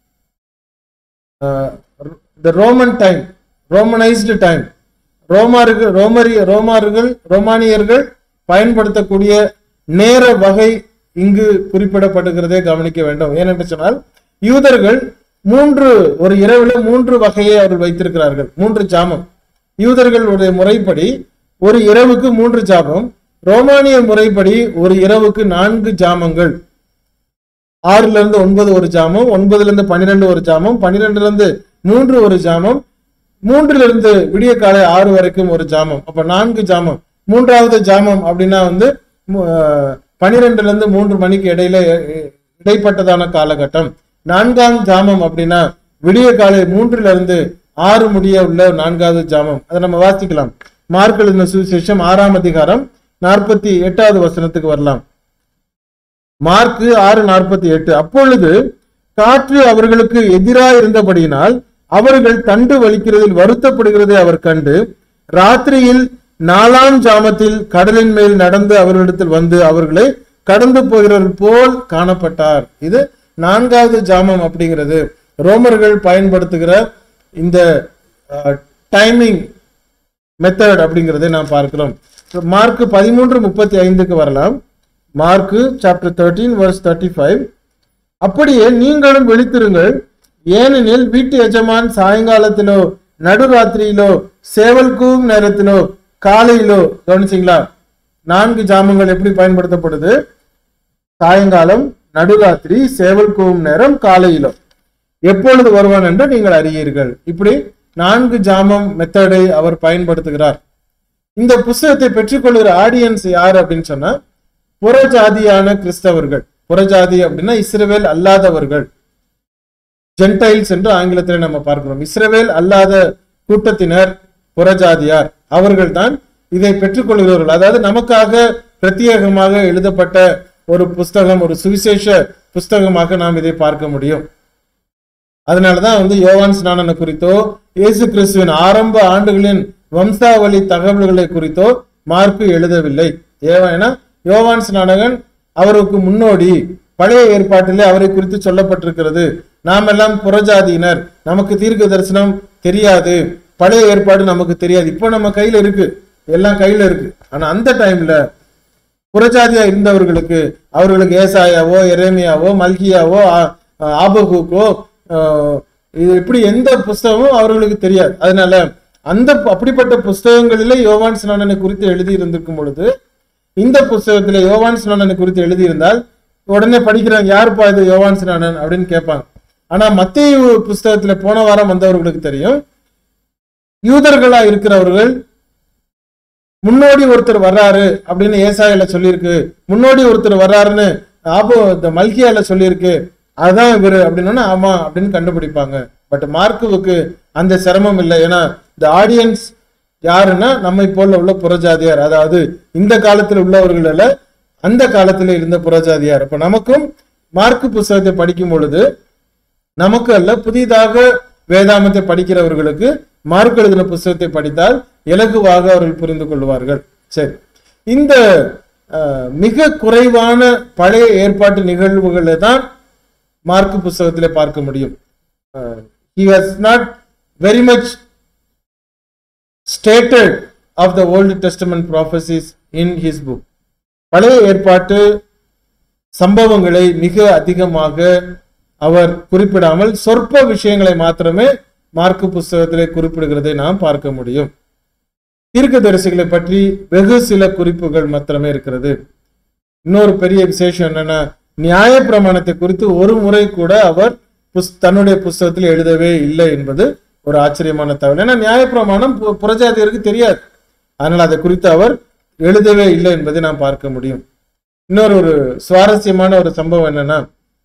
the Roman time Romanised time ரோமார்கள் ரோமரிய ரோமார்கள் ரோமானியர்கள் பயன்படுத்தக்கூடிய நேர வகை இங்கு குறிப்பிடப்படுகிறதை கவனிக்க வேண்டும் ஏனென்று சொன்னால் யூதர்கள் மூன்று ஒரு இரவுல மூன்று வகையை அவர்கள் வைத்திருக்கிறார்கள் மூன்று ஜாமம் யூதர்களுடைய முறைப்படி ஒரு இரவுக்கு மூன்று ஜாமம் ரோமானிய முறைப்படி ஒரு இரவுக்கு நான்கு ஜாமங்கள் ஆறுல இருந்து ஒன்பது ஒரு ஜாமம் ஒன்பதுல இருந்து பன்னிரெண்டு ஒரு ஜாமம் பன்னிரெண்டுல இருந்து மூன்று ஒரு ஜாமம் மூன்றுல இருந்து விடிய காலை ஆறு வரைக்கும் ஒரு ஜாமம் அப்ப நான்கு ஜாமம் மூன்றாவது ஜாமம் அப்படின்னா வந்து மு- அஹ், பன்னிரெண்டுல இருந்து மூன்று மணிக்கு இடையில அஹ், இடைப்பட்டதான காலகட்டம் நான்காம் ஜாமம் அப்படின்னா விடிய காலை மூன்றுல இருந்து ஆறு முடிய உள்ள நான்காவது ஜாமம் அதை நம்ம வாசிக்கலாம் மார்க் எழுதின சுவிசேஷம் ஆறாம் அதிகாரம் நாற்பத்தி எட்டாவது வசனத்துக்கு வரலாம் மார்க்கு ஆறு நாற்பத்தி எட்டு அப்பொழுது காற்று அவர்களுக்கு எதிராக இருந்தபடியினால் அவர்கள் தண்டு வலிக்கிறதில் வருத்தப்படுகிறதை அவர் கண்டு ராத்திரியில் நாலாம் ஜாமத்தில் கடலின் மேல் நடந்து அவர்களிடத்தில் வந்து அவர்களை கடந்து போகிறவர்கள் போல் காணப்பட்டார் இது நான்காவது ஜாமம் அப்படிங்கிறது ரோமர்கள் பயன்படுத்துகிற இந்த டைமிங் மெத்தட் அப்படிங்கிறதை நாம் பார்க்கிறோம் மார்க் பதிமூன்று முப்பத்தி ஐந்துக்கு வரலாம் Mark chapter thirteen verse thirty five அப்படியே நீங்களும் விழித்திருங்கள் ஏனெனில் வீட்டு எஜமான் சாயங்காலத்திலோ நடுராத்திரியிலோ சேவல்கும் நேரத்திலோ காலையிலோ கவனிச்சிங்களா நான்கு ஜாமங்கள் எப்படி பயன்படுத்தப்படுது சாயங்காலம் நடுராத்திரி சேவல் கூவும் நேரம் காலையிலோ எப்பொழுது வருவான் என்று நீங்கள் அறியீர்கள் இப்படி நான்கு ஜாமம் மெத்தடை அவர் பயன்படுத்துகிறார் இந்த புஸ்தகத்தை பெற்றுக்கொள்கிற ஆடியன்ஸ் யார் அப்படின்னு சொன்னா புறஜாதியான கிறிஸ்தவர்கள் புறஜாதி அப்படின்னா இஸ்ரவேல் அல்லாதவர்கள் ஜென்டைல்ஸ் என்று ஆங்கிலத்தில் நம்ம பார்க்கிறோம் இஸ்ரவேல் அல்லாத கூட்டத்தினர் புறஜாதியார் அவர்கள்தான் இதை பெற்றுக்கொள்கிறவர்கள் அதாவது நமக்காக பிரத்யேகமாக எழுதப்பட்ட ஒரு புஸ்தகம் ஒரு சுவிசேஷ புஸ்தகமாக நாம் இதை பார்க்க முடியும் அதனாலதான் வந்து யோவான் ஸ்நானனை குறித்தோ இயேசு கிறிஸ்துவின் ஆரம்ப ஆண்டுகளின் வம்சாவளி தகவல்களை குறித்தோ மார்க்கு எழுதவில்லை ஏன்னா யோவான் ஸ்நானகன் அவருக்கு முன்னோடி பழைய ஏற்பாட்டிலே அவரை குறித்து சொல்லப்பட்டிருக்கிறது நாம் எல்லாம் புறஜாதியினர் நமக்கு தீர்க்க தரிசனம் தெரியாது பழைய ஏற்பாடு நமக்கு தெரியாது இப்போ நம்ம கையில இருக்கு எல்லாம் கையில இருக்கு ஆனா அந்த டைம்ல புறஜாதியா இருந்தவர்களுக்கு அவர்களுக்கு ஏசாயாவோ எரேமியாவோ மல்கியாவோ ஆ- ஆபகுக்கோ ஆஹ், இது இப்படி எந்த புஸ்தகமும் அவர்களுக்கு தெரியாது அதனால அந்த ப- அப்படிப்பட்ட புஸ்தகங்களிலே யோவான் ஸ்நானனை குறித்து எழுதி இருந்திருக்கும் பொழுது இந்த புஸ்தகத்துல யோவான் ஸ்நானனை குறித்து எழுதியிருந்தால் உடனே படிக்கிறாங்க யாருப்பா இது யோவான் ஸ்நானன் அப்படின்னு கேட்பாங்க ஆனா மத்திய புஸ்தகத்துல போன வாரம் வந்தவர்களுக்கு தெரியும் யூதர்களா இருக்கிறவர்கள் முன்னோடி ஒருத்தர் வர்றாரு அப்படின்னு ஏசாயில சொல்லியிருக்கு முன்னோடி ஒருத்தர் வர்றாருன்னு ஆபோ இந்த மல்கியால சொல்லியிருக்கு அதுதான் இவரு அப்படின்னா ஆமா அப்படின்னு கண்டுபிடிப்பாங்க பட் மார்க்குவுக்கு அந்த சிரமம் இல்லை ஏன்னா இந்த ஆடியன்ஸ் யாருன்னா நம்மை போல உள்ள புறஜாதியார் அதாவது இந்த காலத்தில் உள்ளவர்கள் அல்ல அந்த காலத்துல இருந்த புறஜாதியார் இப்ப நமக்கும் மார்க்கு புஸ்தகத்தை படிக்கும் பொழுது நமக்கு அல்ல புதிதாக வேதாமத்தை படிக்கிறவர்களுக்கு மார்க் எழுதின புஸ்தகத்தை படித்தால் இலகுவாக அவர்கள் புரிந்து கொள்வார்கள் சரி இந்த அஹ், மிக குறைவான பழைய ஏற்பாட்டு நிகழ்வுகளை தான் மார்க் புஸ்தகத்திலே பார்க்க முடியும் he has not very much stated of the old testament prophecies in his book பழைய ஏற்பாட்டு சம்பவங்களை மிக அதிகமாக அவர் குறிப்பிடாமல் சொற்ப விஷயங்களை மாத்திரமே மார்க்கு புஸ்தகத்திலே குறிப்பிடுகிறதை நாம் பார்க்க முடியும் தீர்க்கதரிசிகளை பற்றி வெகு சில குறிப்புகள் மாத்திரமே இருக்கிறது இன்னொரு பெரிய விசேஷம் என்னன்னா நியாய பிரமாணத்தை குறித்து ஒரு முறை கூட அவர் புஸ்- தன்னுடைய புஸ்தகத்தில் எழுதவே இல்லை என்பது ஒரு ஆச்சரியமான தகவல் ஏன்னா நியாயப்பிரமாணம் பு- புறஜாதியருக்கு தெரியாது அதனால் அதை குறித்து அவர் எழுதவே இல்லை என்பதை நாம் பார்க்க முடியும் இன்னொரு ஒரு சுவாரஸ்யமான ஒரு சம்பவம் என்னன்னா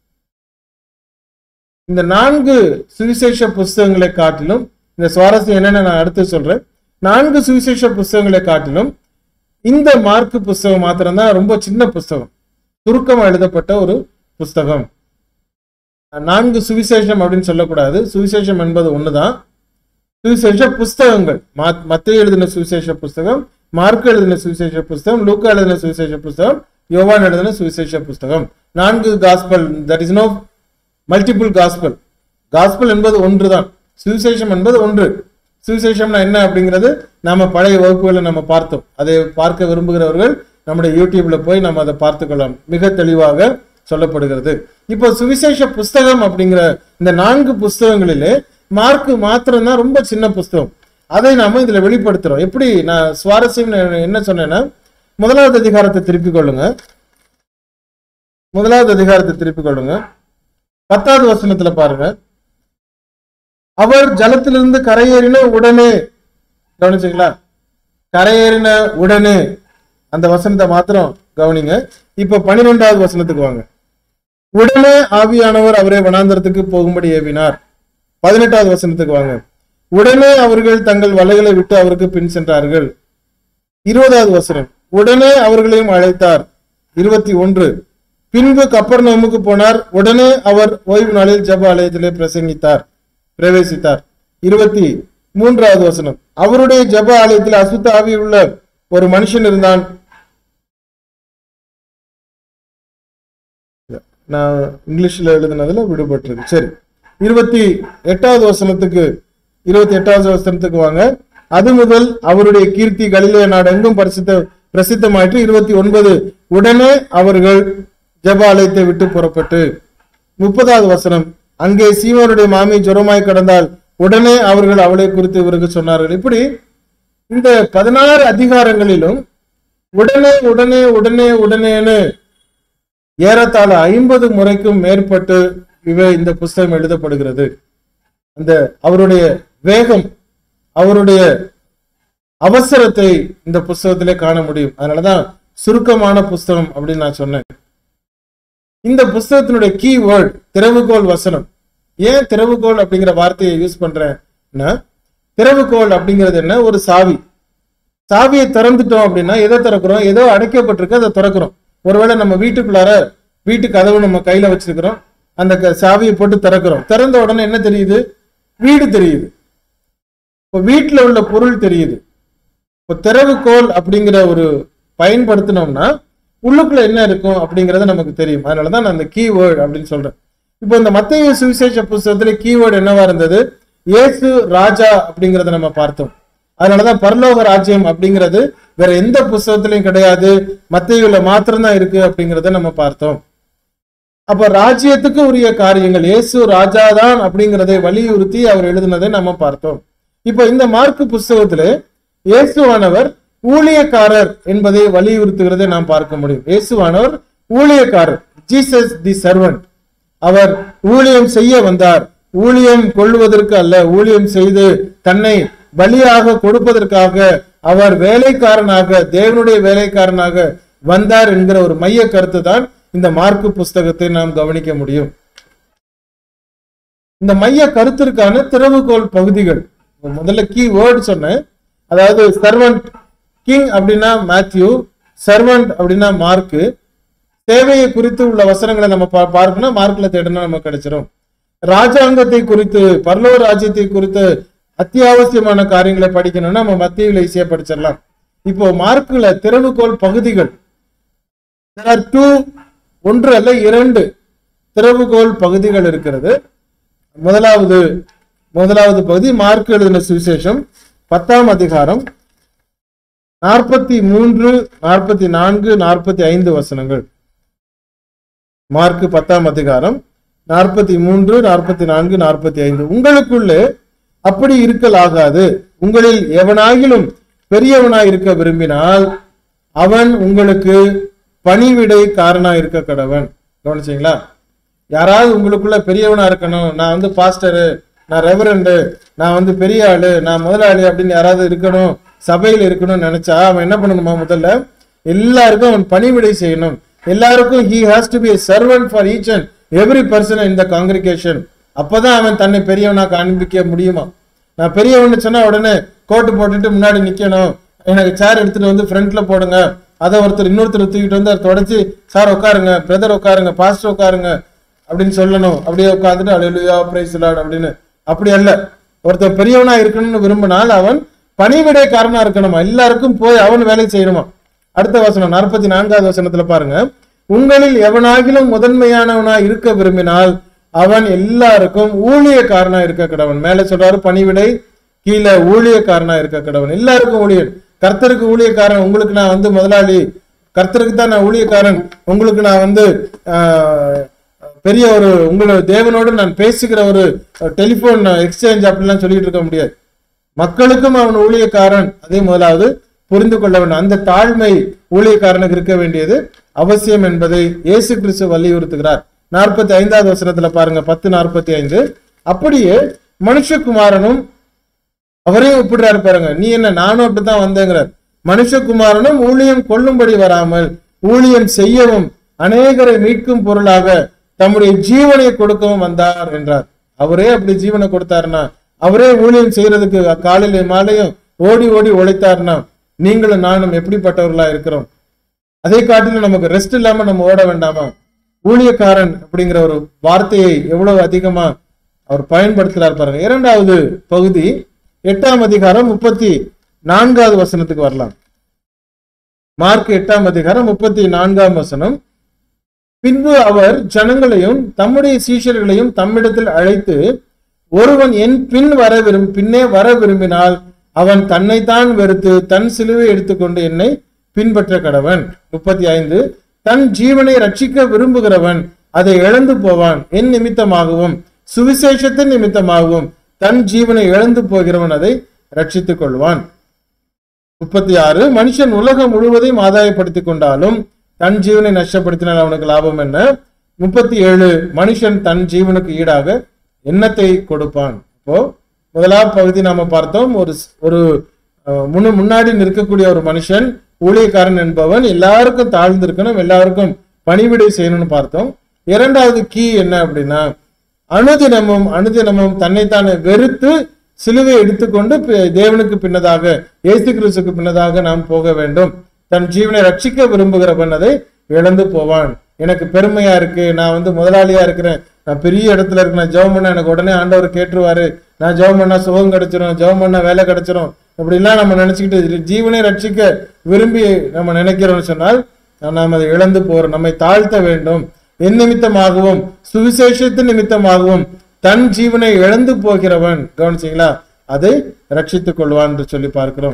இந்த நான்கு சுவிசேஷ புஸ்தகங்களை காட்டிலும் இந்த சுவாரஸ்யம் என்னன்னு நான் அடுத்து சொல்றேன் நான்கு சுவிசேஷ புஸ்தகங்களை காட்டிலும் இந்த மார்க் புஸ்தகம் மாத்திரம்தான் ரொம்ப சின்ன புஸ்தகம் சுருக்கமா எழுதப்பட்ட ஒரு புஸ்தகம் நான்கு சுவிசேஷம் அப்படின்னு சொல்லக்கூடாது சுவிசேஷம் என்பது ஒண்ணுதான் சுவிசேஷ புஸ்தகங்கள் மா- மத்தேயு எழுதின சுவிசேஷ புஸ்தகம் மார்க் எழுதின சுவிசேஷ புஸ்தகம் லூக்கா எழுதின சுவிசேஷ புஸ்தகம் யோவான் எழுதின சுவிசேஷ புஸ்தகம் நான்கு gospel that is no multiple gospel gospel என்பது ஒன்றுதான் சுவிசேஷம் என்பது ஒன்று சுவிசேஷம்னா என்ன அப்படிங்கிறது நாம பழைய வகுப்புகளை நம்ம பார்த்தோம் அதை பார்க்க விரும்புகிறவர்கள் நம்முடைய யூடியூப்ல போய் நம்ம அதை பார்த்துக்கலாம் மிக தெளிவாக சொல்லப்படுகிறது இப்போ சுவிசேஷ புஸ்தகம் அப்படிங்கிற இந்த நான்கு புஸ்தகங்களிலே மார்க் மாத்திரம் தான் ரொம்ப சின்ன புஸ்தகம் அதை நாம இதுல வெளிப்படுத்துறோம் எப்படி நான் சுவாரஸ்யம் என்ன சொன்னேன்னா முதலாவது அதிகாரத்தை திருப்பிக் கொள்ளுங்க முதலாவது அதிகாரத்தை திருப்பிக் கொள்ளுங்க பத்தாவது வசனத்துல பாருங்க அவர் ஜலத்திலிருந்து கரையேறின உடனே கவனிச்சுங்களா கரையேறின உடனே அந்த வசனத்தை மாத்திரம் கவனிங்க இப்ப பன்னிரெண்டாவது வசனத்துக்கு வாங்க உடனே ஆவியானவர் அவரை வனாந்தரத்துக்கு போகும்படி ஏவினார் பதினெட்டாவது வசனத்துக்கு வாங்க உடனே அவர்கள் தங்கள் வலைகளை விட்டு அவருக்கு பின் சென்றார்கள் இருபதாவது வசனம் உடனே அவர்களையும் அழைத்தார் இருபத்தி ஒன்று பின்பு கப்பர் நோமுக்கு போனார் உடனே அவர் ஓய்வு நாளில் ஜப ஆலயத்திலே பிரசங்கித்தார் பிரவேசித்தார் இருபத்தி மூன்றாவது வசனம் அவருடைய ஜப ஆலயத்தில் அசுத்த ஆவி உள்ள ஒரு மனுஷன் இருந்தான் நான் இங்கிலீஷ்ல எழுதுனதுல விடுபட்டிருக்கு சரி இருபத்தி எட்டாவது வசனத்துக்கு இருபத்தி எட்டாவது வசனத்துக்கு வாங்க அது முதல் அவருடைய கீர்த்தி கலிலே நாடு எங்கும் பரிசுத்த பிரசித்தமாயிற்று இருபத்தி ஒன்பது உடனே அவர்கள் ஜெப ஆலயத்தை விட்டு புறப்பட்டு முப்பதாவது வசனம் அங்கே சீமோனுடைய மாமி ஜுரமாய் கடந்தால் உடனே அவர்கள் அவளை குறித்து இவருக்கு சொன்னார்கள் இப்படி இந்த பதினாறு அதிகாரங்களிலும் உடனே உடனே உடனே உடனேன்னு ஏறத்தாழ ஐம்பது முறைக்கும் மேற்பட்டு இவை இந்த புஸ்தகம் எழுதப்படுகிறது அந்த அவருடைய வேகம் அவருடைய அவசரத்தை இந்த புஸ்தகத்திலே காண முடியும் அதனாலதான் சுருக்கமான புஸ்தகம் அப்படின்னு நான் சொன்னேன் இந்த புஸ்தகத்தினுடைய கீ வேர்ட் திறவுகோல் வசனம் ஏன் திறவுகோல் அப்படிங்கிற வார்த்தையை யூஸ் பண்றேன்னா திறவுகோல் அப்படிங்கிறது என்ன ஒரு சாவி சாவியை திறந்துட்டோம் அப்படின்னா எதை திறக்கிறோம் ஏதோ அடைக்கப்பட்டிருக்கு அதை திறக்கிறோம் ஒருவேளை நம்ம வீட்டுக்குள்ளார வீட்டு கதவு நம்ம கையில வச்சிருக்கிறோம் அந்த க- சாவியை போட்டு திறக்கிறோம் திறந்த உடனே என்ன தெரியுது வீடு தெரியுது இப்போ வீட்டுல உள்ள பொருள் தெரியுது இப்போ திறவுகோல் அப்படிங்கிற ஒரு பயன்படுத்தினோம்னா உள்ளுக்குள்ள என்ன இருக்கும் அப்படிங்கறது நமக்கு தெரியும் அதனாலதான் நான் அந்த கீவேர்டு அப்படின்னு சொல்றேன் இப்போ இந்த மத்திய சுவிசேஷ புஸ்தகத்துல கீவேர்டு என்னவா இருந்தது இயேசு ராஜா அப்படிங்கறத நம்ம பார்த்தோம் அதனாலதான் பரலோக ராஜ்யம் அப்படிங்கிறது வேற எந்த புஸ்தகத்திலையும் கிடையாது மத்தியில மாத்திரம்தான் இருக்கு அப்படிங்கறத நம்ம பார்த்தோம் அப்ப ராஜ்யத்துக்கு உரிய காரியங்கள் இயேசு ராஜாதான் அப்படிங்கறதை வலியுறுத்தி அவர் எழுதினதை நம்ம பார்த்தோம் இப்ப இந்த மார்க்கு புஸ்தகத்துல இயேசுவானவர் ஊழியக்காரர் என்பதை வலியுறுத்துகிறதை நாம் பார்க்க முடியும் இயேசுவானவர் ஊழியக்காரர் ஜீசஸ் தி சர்வன்ட் அவர் ஊழியம் செய்ய வந்தார் ஊழியம் கொள்வதற்கு அல்ல ஊழியம் செய்து தன்னை பலியாக கொடுப்பதற்காக அவர் வேலைக்காரனாக தேவனுடைய வேலைக்காரனாக வந்தார் என்கிற ஒரு மைய கருத்து தான் இந்த மார்க்கு புஸ்தகத்தை நாம் கவனிக்க முடியும் இந்த மைய கருத்திற்கான திறவுகோல் பகுதிகள் முதல்ல கீ வேர்டு சொன்னேன் அதாவது சர்வன்ட் கிங் அப்படின்னா மேத்யூ சர்வன்ட் அப்படின்னா மார்க்கு தேவையை குறித்து உள்ள வசனங்களை நம்ம பா- பார்க்கணும் மார்க்ல தேடினா நமக்கு கிடைச்சிரும் ராஜாங்கத்தை குறித்து பரலோக ராஜ்யத்தை குறித்து அத்தியாவசியமான காரியங்களை படிக்கணும்னா நம்ம மத்தியில ஈஸியா படிச்சிடலாம் இப்போ மார்க்ல திறவுகோல் பகுதிகள் there are two ஒன்று அல்ல இரண்டு திறவுகோல் பகுதிகள் இருக்கிறது முதலாவது முதலாவது பகுதி மார்க் எழுதின சுவிசேஷம் பத்தாம் அதிகாரம் நாற்பத்தி மூன்று நாற்பத்தி நான்கு நாற்பத்தி ஐந்து வசனங்கள் மார்க் பத்தாம் அதிகாரம் நாற்பத்தி மூன்று நாற்பத்தி நான்கு நாற்பத்தி ஐந்து உங்களுக்குள்ளே அப்படி இருக்கலாகாது உங்களில் எவனாகிலும் பெரியவனாய் இருக்க விரும்பினால் அவன் உங்களுக்கு பணிவிடை காரணா இருக்க கடவன் கவனிச்சீங்களா யாராவது உங்களுக்குள்ள பெரியவனா இருக்கணும் நான் வந்து பாஸ்டரு நான் ரெவரண்டு நான் வந்து பெரிய ஆளு நான் முதலாளி அப்படின்னு யாராவது இருக்கணும் சபையில் இருக்கணும்னு நினைச்சா அவன் என்ன பண்ணணுமா முதல்ல எல்லாருக்கும் அவன் பணிவிடை செய்யணும் எல்லாருக்கும் he has to be a servant for each and every person in the congregation அப்பதான் அவன் தன்னை பெரியவனா காண்பிக்க முடியுமா நான் பெரியவன்னு சொன்னா உடனே கோட்டு போட்டுட்டு முன்னாடி நிக்கணும் எனக்கு சேர் எடுத்துட்டு வந்து ஃப்ரண்ட்ல போடுங்க அதை ஒருத்தர் இன்னொருத்தர் தூக்கிட்டு வந்து அதை தொடச்சி சார் உட்காருங்க பிரதர் உட்காருங்க பாஸ்டர் உட்காருங்க அப்படின்னு சொல்லணும் அப்படியே உட்காந்துட்டு அலையிலுயா பிரைஸ் அப்படின்னு அப்படி அல்ல ஒருத்தர் பெரியவனா இருக்கணும்னு விரும்பினால் அவன் பணிவிடைக்காரனா இருக்கணுமா எல்லாருக்கும் போய் அவன் வேலை செய்யணுமா அடுத்த வசனம் நாற்பத்தி நான்காவது வசனத்துல பாருங்க உங்களில் எவனாகிலும் முதன்மையானவனா இருக்க விரும்பினால் அவன் எல்லாருக்கும் ஊழியக்காரனா இருக்க கடவன் மேல சொல்றாரு பணிவிடை கீழே ஊழியக்காரனா இருக்க கடவன் எல்லாருக்கும் ஊழியர் கர்த்தருக்கு ஊழியக்காரன் உங்களுக்கு நான் வந்து முதலாளி கர்த்தருக்கு தான் நான் ஊழியக்காரன் உங்களுக்கு நான் வந்து ஆஹ், பெரிய ஒரு உங்களை தேவனோடு நான் பேசுகிற ஒரு டெலிபோன் எக்ஸ்சேஞ்ச் அப்படிலாம் சொல்லிட்டு இருக்க முடியாது மக்களுக்கும் அவன் ஊழியக்காரன் அதே முதலாவது புரிந்து கொள்ள வேண்டும் அந்த தாழ்மை ஊழியக்காரனுக்கு இருக்க வேண்டியது அவசியம் என்பதை இயேசு கிறிஸ்து வலியுறுத்துகிறார் நாற்பத்தி ஐந்தாவது வசனத்துல பாருங்க பத்து நாற்பத்தி ஐந்து அப்படியே மனுஷகுமாரனும் அவரையும் ஒப்பிடுறாரு பாருங்க நீ என்ன நானும் அப்படித்தான் வந்தேங்கிறார் மனுஷகுமாரனும் ஊழியம் கொள்ளும்படி வராமல் ஊழியம் செய்யவும் அநேகரை மீட்கும் பொருளாக தம்முடைய ஜீவனை கொடுக்கவும் வந்தார் என்றார் அவரே அப்படி ஜீவனை கொடுத்தாருன்னா அவரே ஊழியம் செய்யறதுக்கு காலையில மாலையும் ஓடி ஓடி உழைத்தாருன்னா நீங்களும் நானும் எப்படிப்பட்டவர்களா இருக்கிறோம் அதை காட்டிலும் நமக்கு ரெஸ்ட் இல்லாம நம்ம ஓட வேண்டாமா ஊழியக்காரன் அப்படிங்கிற ஒரு வார்த்தையை எவ்வளவு அதிகமா அவர் பயன்படுத்துறார் பாருங்க இரண்டாவது பகுதி எட்டாம் அதிகாரம் முப்பத்தி நான்காவது வசனத்துக்கு வரலாம் மார்க் எட்டாம் அதிகாரம் முப்பத்தி நான்காம் வசனம் பின்பு அவர் ஜனங்களையும் தம்முடைய சீஷர்களையும் தம்மிடத்தில் அழைத்து ஒருவன் என் பின் வர விரும் பின்னே வர விரும்பினால் அவன் தன்னைத்தான் வெறுத்து தன் சிலுவை எடுத்துக்கொண்டு என்னை பின்பற்ற கடவன் முப்பத்தி ஐந்து தன் ஜீவனை ரட்சிக்க விரும்புகிறவன் அதை இழந்து போவான் என் நிமித்தமாகவும் சுவிசேஷத்தின் நிமித்தமாகவும் தன் ஜீவனை இழந்து போகிறவன் அதை ரட்சித்துக் கொள்வான் முப்பத்தி ஆறு மனுஷன் உலகம் முழுவதையும் ஆதாயப்படுத்திக் கொண்டாலும் தன் ஜீவனை நஷ்டப்படுத்தினால் அவனுக்கு லாபம் என்ன முப்பத்தி ஏழு மனுஷன் தன் ஜீவனுக்கு ஈடாக எண்ணத்தை கொடுப்பான் இப்போ முதலாம் பகுதி நாம பார்த்தோம் ஒரு ஒரு அஹ், முன்னு முன்னாடி நிற்கக்கூடிய ஒரு மனுஷன் ஊழியக்காரன் என்பவன் எல்லாருக்கும் தாழ்ந்திருக்கணும் எல்லாருக்கும் பணிவிடை செய்யணும்னு பார்த்தோம் இரண்டாவது கீ என்ன அப்படின்னா அனுதினமும் அனுதினமும் தன்னைத்தானே வெறுத்து சிலுவை எடுத்துக்கொண்டு பி- தேவனுக்கு பின்னதாக இயேசு கிறிஸ்துக்கு பின்னதாக நாம் போக வேண்டும் தன் ஜீவனை ரட்சிக்க விரும்புகிறவன் அதை இழந்து போவான் எனக்கு பெருமையா இருக்கு நான் வந்து முதலாளியா இருக்கிறேன் நான் பெரிய இடத்துல இருக்கேன் ஜெபம் பண்ணா எனக்கு உடனே ஆண்டவர் கேட்டுருவாரு நான் ஜெபம் பண்ணா சுகம் கிடைச்சிரும் ஜெபம் பண்ணா வேலை கிடைச்சிரும் அப்படிலாம் நம்ம நினைச்சுக்கிட்டு ஜீவனை ரட்சிக்க விரும்பி நம்ம நினைக்கிறோம்னு சொன்னால் நாம் அதை இழந்து போறோம் நம்மை தாழ்த்த வேண்டும் என் நிமித்தமாகவும் சுவிசேஷத்தின் நிமித்தமாகவும் தன் ஜீவனை இழந்து போகிறவன் கவனிச்சீங்களா அதை ரட்சித்துக் கொள்வான் என்று சொல்லி பார்க்கிறோம்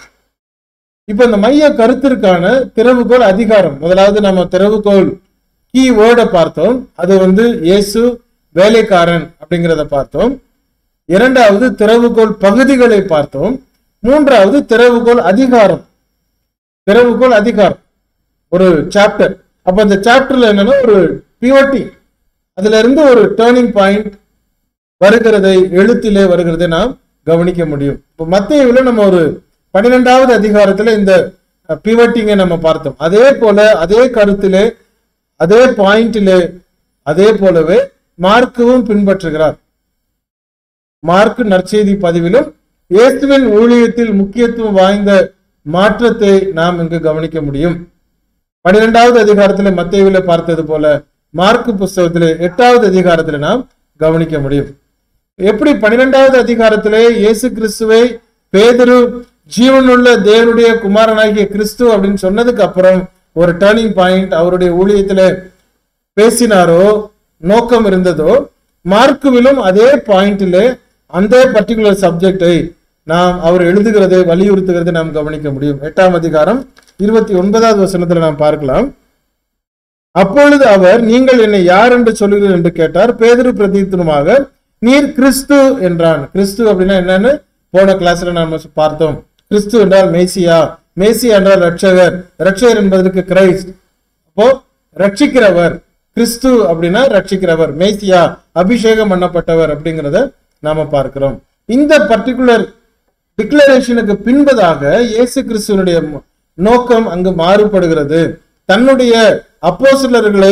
இப்ப இந்த மைய கருத்திற்கான திறவுகோல் அதிகாரம் முதலாவது நம்ம திறவுகோல் கீ வேர்டை பார்த்தோம் அது வந்து இயேசு வேலைக்காரன் அப்படிங்கிறத பார்த்தோம் இரண்டாவது திறவுகோல் பகுதிகளை பார்த்தோம் மூன்றாவது திறவுகோல் அதிகாரம் திறவுகோல் அதிகாரம் ஒரு சாப்டர் அப்ப அந்த சாப்டர்ல என்னன்னா ஒரு பிஓடி அதுல இருந்து ஒரு டேர்னிங் பாயிண்ட் வருகிறதை எழுத்திலே வருகிறதை நாம் கவனிக்க முடியும் இப்போ மத்தியில நம்ம ஒரு பன்னிரெண்டாவது அதிகாரத்துல இந்த பிவட்டிங்கை நம்ம பார்த்தோம் அதே போல அதே கருத்திலே அதே பாயிண்டிலே அதே போலவே மார்க்கவும் பின்பற்றுகிறார் மார்க் நற்செய்தி பதிவிலும் இயேசுவின் ஊழியத்தில் முக்கியத்துவம் வாய்ந்த மாற்றத்தை நாம் இங்கு கவனிக்க முடியும் பன்னிரெண்டாவது அதிகாரத்துல மத்தேயுவில பார்த்தது போல மார்க் புஸ்தகத்திலே எட்டாவது அதிகாரத்துல நாம் கவனிக்க முடியும் எப்படி பன்னிரெண்டாவது அதிகாரத்திலே இயேசு கிறிஸ்துவை பேதுரு ஜீவனுள்ள தேவனுடைய குமாரனாகிய கிறிஸ்து அப்படின்னு சொன்னதுக்கு அப்புறம் ஒரு டேர்னிங் பாயிண்ட் அவருடைய ஊழியத்துல பேசினாரோ நோக்கம் இருந்ததோ மார்க்குவிலும் அதே பாயிண்டிலே அந்த பர்டிகுலர் சப்ஜெக்டை நாம் அவர் எழுதுகிறதை வலியுறுத்துகிறதை நாம் கவனிக்க முடியும் எட்டாம் அதிகாரம் இருபத்தி ஒன்பதாவது வசனத்துல நாம் பார்க்கலாம் அப்பொழுது அவர் நீங்கள் என்னை யார் என்று சொல்லுகிறீர்கள் என்று கேட்டார் பேதுரு பிரதித்துவமாக நீர் கிறிஸ்து என்றான் கிறிஸ்து அப்படின்னா என்னன்னு போன கிளாஸ்ல நாம பார்த்தோம் கிறிஸ்து என்றால் மேசியா மேசியா என்றால் ரட்சகர் ரட்சகர் என்பதற்கு கிரைஸ்ட் அப்போ ரட்சிக்கிறவர் கிறிஸ்து அப்படின்னா ரட்சிக்கிறவர் மேசியா அபிஷேகம் பண்ணப்பட்டவர் அப்படிங்கிறத நாம பார்க்கிறோம் இந்த பர்டிகுலர் டிக்ளரேஷனுக்கு பின்பதாக இயேசு கிறிஸ்துவனுடைய ம- நோக்கம் அங்கு மாறுபடுகிறது தன்னுடைய அப்போஸ்தலர்களை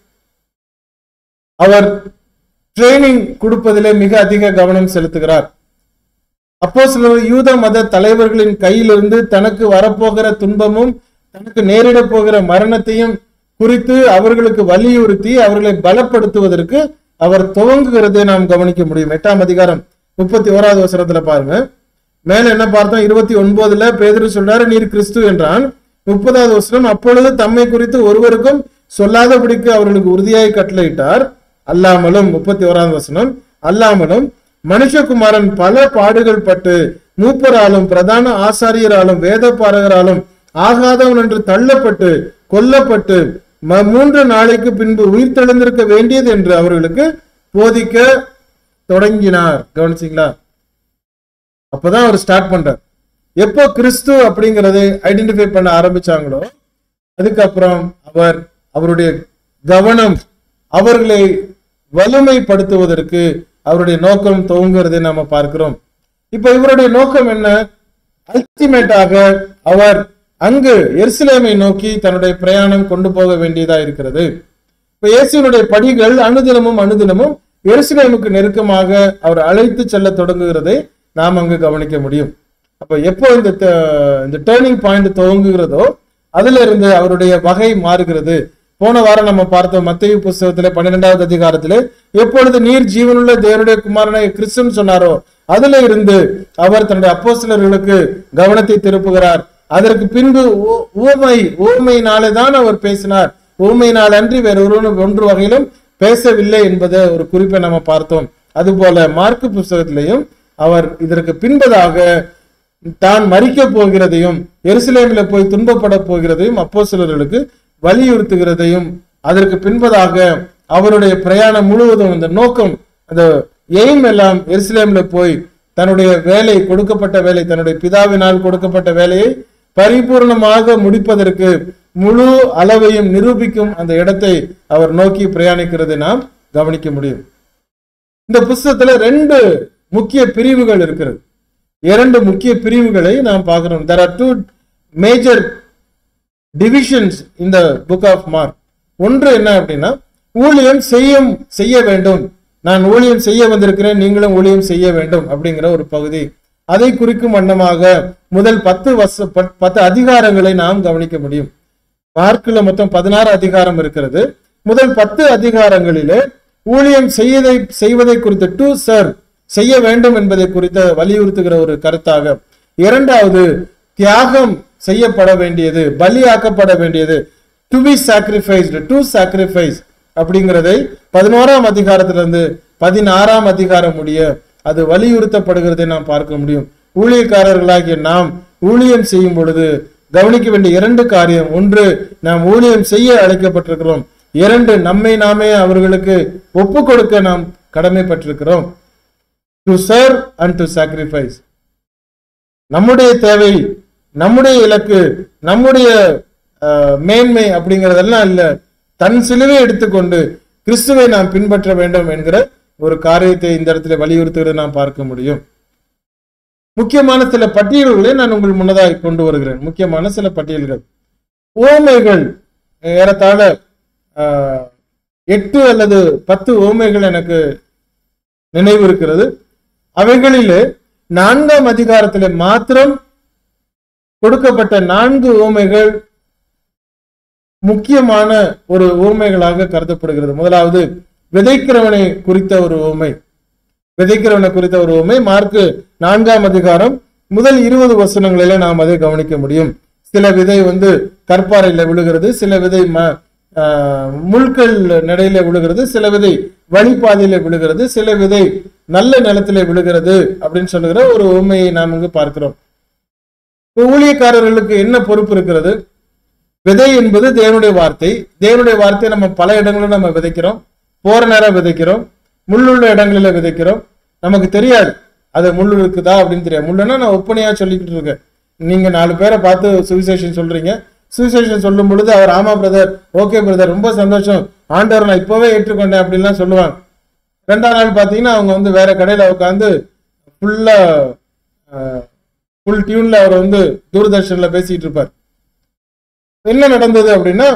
அவர் ட்ரைனிங் கொடுப்பதிலே மிக அதிக கவனம் செலுத்துகிறார் அப்போஸ்தலர் யூத மத தலைவர்களின் கையிலிருந்து தனக்கு வரப்போகிற துன்பமும் தனக்கு நேரிட போகிற மரணத்தையும் குறித்து அவர்களுக்கு வலியுறுத்தி அவர்களை பலப்படுத்துவதற்கு அவர் துவங்குகிறதை நாம் கவனிக்க முடியும் எட்டாம் அதிகாரம் முப்பத்தி ஓராவது வசனத்துல பாருங்க மேல என்ன பார்த்தோம் இருபத்தி ஒன்பதுல பேதுரு சொல்றாரு நீர் கிறிஸ்து என்றான் முப்பதாவது வசனம் அப்பொழுது தம்மை குறித்து ஒருவருக்கும் சொல்லாதபடிக்கு அவர்களுக்கு உறுதியாய் கட்டளையிட்டார் அல்லாமலும் முப்பத்தி ஓராவது வசனம் அல்லாமலும் மனுஷகுமாரன் பல பாடுகள் பட்டு மூப்பராலும் பிரதான ஆசாரியராலும் வேத பாரகராலும் ஆகாதவன் என்று தள்ளப்பட்டு கொல்லப்பட்டு ம- மூன்று நாளைக்கு பின்பு உயிர் தெழுந்திருக்க வேண்டியது என்று அவர்களுக்கு போதிக்க தொடங்கினார் கவனிச்சிங்களா அப்பதான் அவர் ஸ்டார்ட் பண்றார் எப்போ கிறிஸ்து அப்படிங்கறதை ஐடென்டிஃபை பண்ண ஆரம்பிச்சாங்களோ அதுக்கப்புறம் அவர் அவருடைய கவனம் அவர்களை வலிமைப்படுத்துவதற்கு அவருடைய நோக்கம் துவங்குறதை நாம பார்க்கிறோம் இப்ப இவருடைய நோக்கம் என்ன அல்டிமேட்டாக அவர் அங்கு எருசலேமை நோக்கி தன்னுடைய பிரயாணம் கொண்டு போக வேண்டியதா இருக்கிறது இப்ப இயேசுவினுடைய படிகள் அனுதினமும் அனுதினமும் எருசலேமுக்கு நெருக்கமாக அவர் அழைத்து செல்ல தொடங்குகிறதை நாம் அங்கு கவனிக்க முடியும் அப்ப எப்போ இந்த த- இந்த டேர்னிங் பாயிண்ட் துவங்குகிறதோ அதுல இருந்து அவருடைய வகை மாறுகிறது போன வாரம் நம்ம பார்த்தோம் மத்திய புஸ்தகத்திலே பன்னிரெண்டாவது அதிகாரத்திலே எப்பொழுது நீர் ஜீவனுள்ள தேவனுடைய குமாரனை கிறிஸ்துன்னு சொன்னாரோ அதுல இருந்து அவர் தன்னுடைய அப்போஸ்தலர்களுக்கு கவனத்தை திருப்புகிறார் அதற்கு பின்பு ஊ- ஊமை ஊமையினாலே தான் அவர் பேசினார் ஊமையினால் அன்றி வேற ஒரு ஒன்று வகையிலும் பேசவில்லை என்பதை ஒரு குறிப்பை நம்ம பார்த்தோம் அதுபோல மார்க்கு புஸ்தகத்திலையும் அவர் இதற்கு பின்பதாக தான் மறிக்க போகிறதையும் எருசலேமில போய் துன்பப்பட போகிறதையும் அப்போஸ்தலர்களுக்கு வலியுறுத்துகிறதையும் அதற்கு பின்பதாக அவருடைய பிரயாணம் முழுவதும் இந்த நோக்கம் அந்த எய்ம் எல்லாம் எருசலேம்ல போய் தன்னுடைய வேலை கொடுக்கப்பட்ட வேலை தன்னுடைய பிதாவினால் கொடுக்கப்பட்ட வேலையை பரிபூர்ணமாக முடிப்பதற்கு முழு அளவையும் நிரூபிக்கும் அந்த இடத்தை அவர் நோக்கி பிரயாணிக்கிறதை நாம் கவனிக்க முடியும் இந்த புஸ்தகத்துல ரெண்டு முக்கிய பிரிவுகள் இருக்கிறது இரண்டு முக்கிய பிரிவுகளை நாம் பார்க்கிறோம் there are two major divisions இந்த புக் ஆஃப் மார்க் ஒன்று என்ன அப்படின்னா ஊழியம் செய்யும் செய்ய வேண்டும் நான் ஊழியம் செய்ய வந்திருக்கிறேன் நீங்களும் ஊழியம் செய்ய வேண்டும் அப்படிங்கிற ஒரு பகுதி அதை குறிக்கும் வண்ணமாக முதல் பத்து வச பத்- பத்து அதிகாரங்களை நாம் கவனிக்க முடியும் மார்க்ல மொத்தம் பதினாறு அதிகாரம் இருக்கிறது முதல் பத்து அதிகாரங்களிலே ஊழியம் செய்யதை செய்வதை குறித்து டு சர் செய்ய வேண்டும் என்பதை குறித்த வலியுறுத்துகிற ஒரு கருத்தாக இரண்டாவது தியாகம் செய்யப்பட வேண்டியது பலியாக்கப்பட வேண்டியது to be sacrificed to sacrifice அப்படிங்கிறதை பதினோராம் அதிகாரத்திலிருந்து பதினாறாம் அதிகாரம் முடிய அது வலியுறுத்தப்படுகிறதை நாம் பார்க்க முடியும் ஊழியக்காரர்களாகிய நாம் ஊழியம் செய்யும் பொழுது கவனிக்க வேண்டிய இரண்டு காரியம் ஒன்று நாம் ஊழியம் செய்ய அழைக்கப்பட்டிருக்கிறோம் இரண்டு நம்மை நாமே அவர்களுக்கு ஒப்பு கொடுக்க நாம் கடமைப்பட்டிருக்கிறோம் to serve and to sacrifice நம்முடைய தேவை நம்முடைய இலக்கு நம்முடைய அஹ், மேன்மை அப்படிங்கறதெல்லாம் இல்ல தன் சிலுவை எடுத்துக்கொண்டு கிறிஸ்துவை நாம் பின்பற்ற வேண்டும் என்கிற ஒரு காரியத்தை இந்த இடத்துல வலியுறுத்துகிறதை நாம் பார்க்க முடியும் முக்கியமான சில பட்டியல்களை நான் உங்கள் முன்னதாக கொண்டு வருகிறேன் முக்கியமான சில பட்டியல்கள் ஓமைகள் ஏறத்தாழ ஆஹ், எட்டு அல்லது பத்து ஓமைகள் எனக்கு நினைவு இருக்கிறது அவைகளிலே நான்காம் அதிகாரத்திலே மாத்திரம் கொடுக்கப்பட்ட நான்கு ஓமைகள் முக்கியமான ஒரு ஓமைகளாக கருதப்படுகிறது முதலாவது விதைக்கிறவனை குறித்த ஒரு ஓமை விதைக்கிறவனை குறித்த ஒரு உண்மை மார்க்கு நான்காம் அதிகாரம் முதல் இருபது வசனங்களில நாம் அதை கவனிக்க முடியும் சில விதை வந்து கற்பாறையில விழுகிறது சில விதை ம ஆஹ், முள்கள் நடையில விழுகிறது சில விதை வழிபாதையில விழுகிறது சில விதை நல்ல நிலத்திலே விழுகிறது அப்படின்னு சொல்லுகிற ஒரு உண்மையை நாம் இங்கு பார்க்கிறோம் இப்ப ஊழியக்காரர்களுக்கு என்ன பொறுப்பு இருக்கிறது விதை என்பது தேவனுடைய வார்த்தை தேவனுடைய வார்த்தையை நம்ம பல இடங்களில் நம்ம விதைக்கிறோம் போற நேரம் விதைக்கிறோம் முள்ளுள்ள இடங்களில விதைக்கிறோம் நமக்கு தெரியாது அது முள் இருக்குதா அப்படின்னு தெரியாது முள்ளுன்னா நான் ஒப்பனையா சொல்லிக்கிட்டு இருக்கேன் நீங்க நாலு பேரை பார்த்து சுவிசேஷன் சொல்றீங்க சுவிசேஷன் சொல்லும் பொழுது அவர் ஆமா பிரதர் ஓகே பிரதர் ரொம்ப சந்தோஷம் ஆண்டவர் நான் இப்பவே ஏற்றுக்கொண்டேன் அப்படின்லாம் சொல்லுவாங்க ரெண்டாம் நாள் பார்த்தீங்கன்னா அவங்க வந்து வேற கடையில உட்காந்து ஃபுல்லா ஃபுல் டியூன்ல அவர் வந்து தூர்தர்ஷன்ல பேசிட்டு இருப்பார் என்ன நடந்தது அப்படின்னா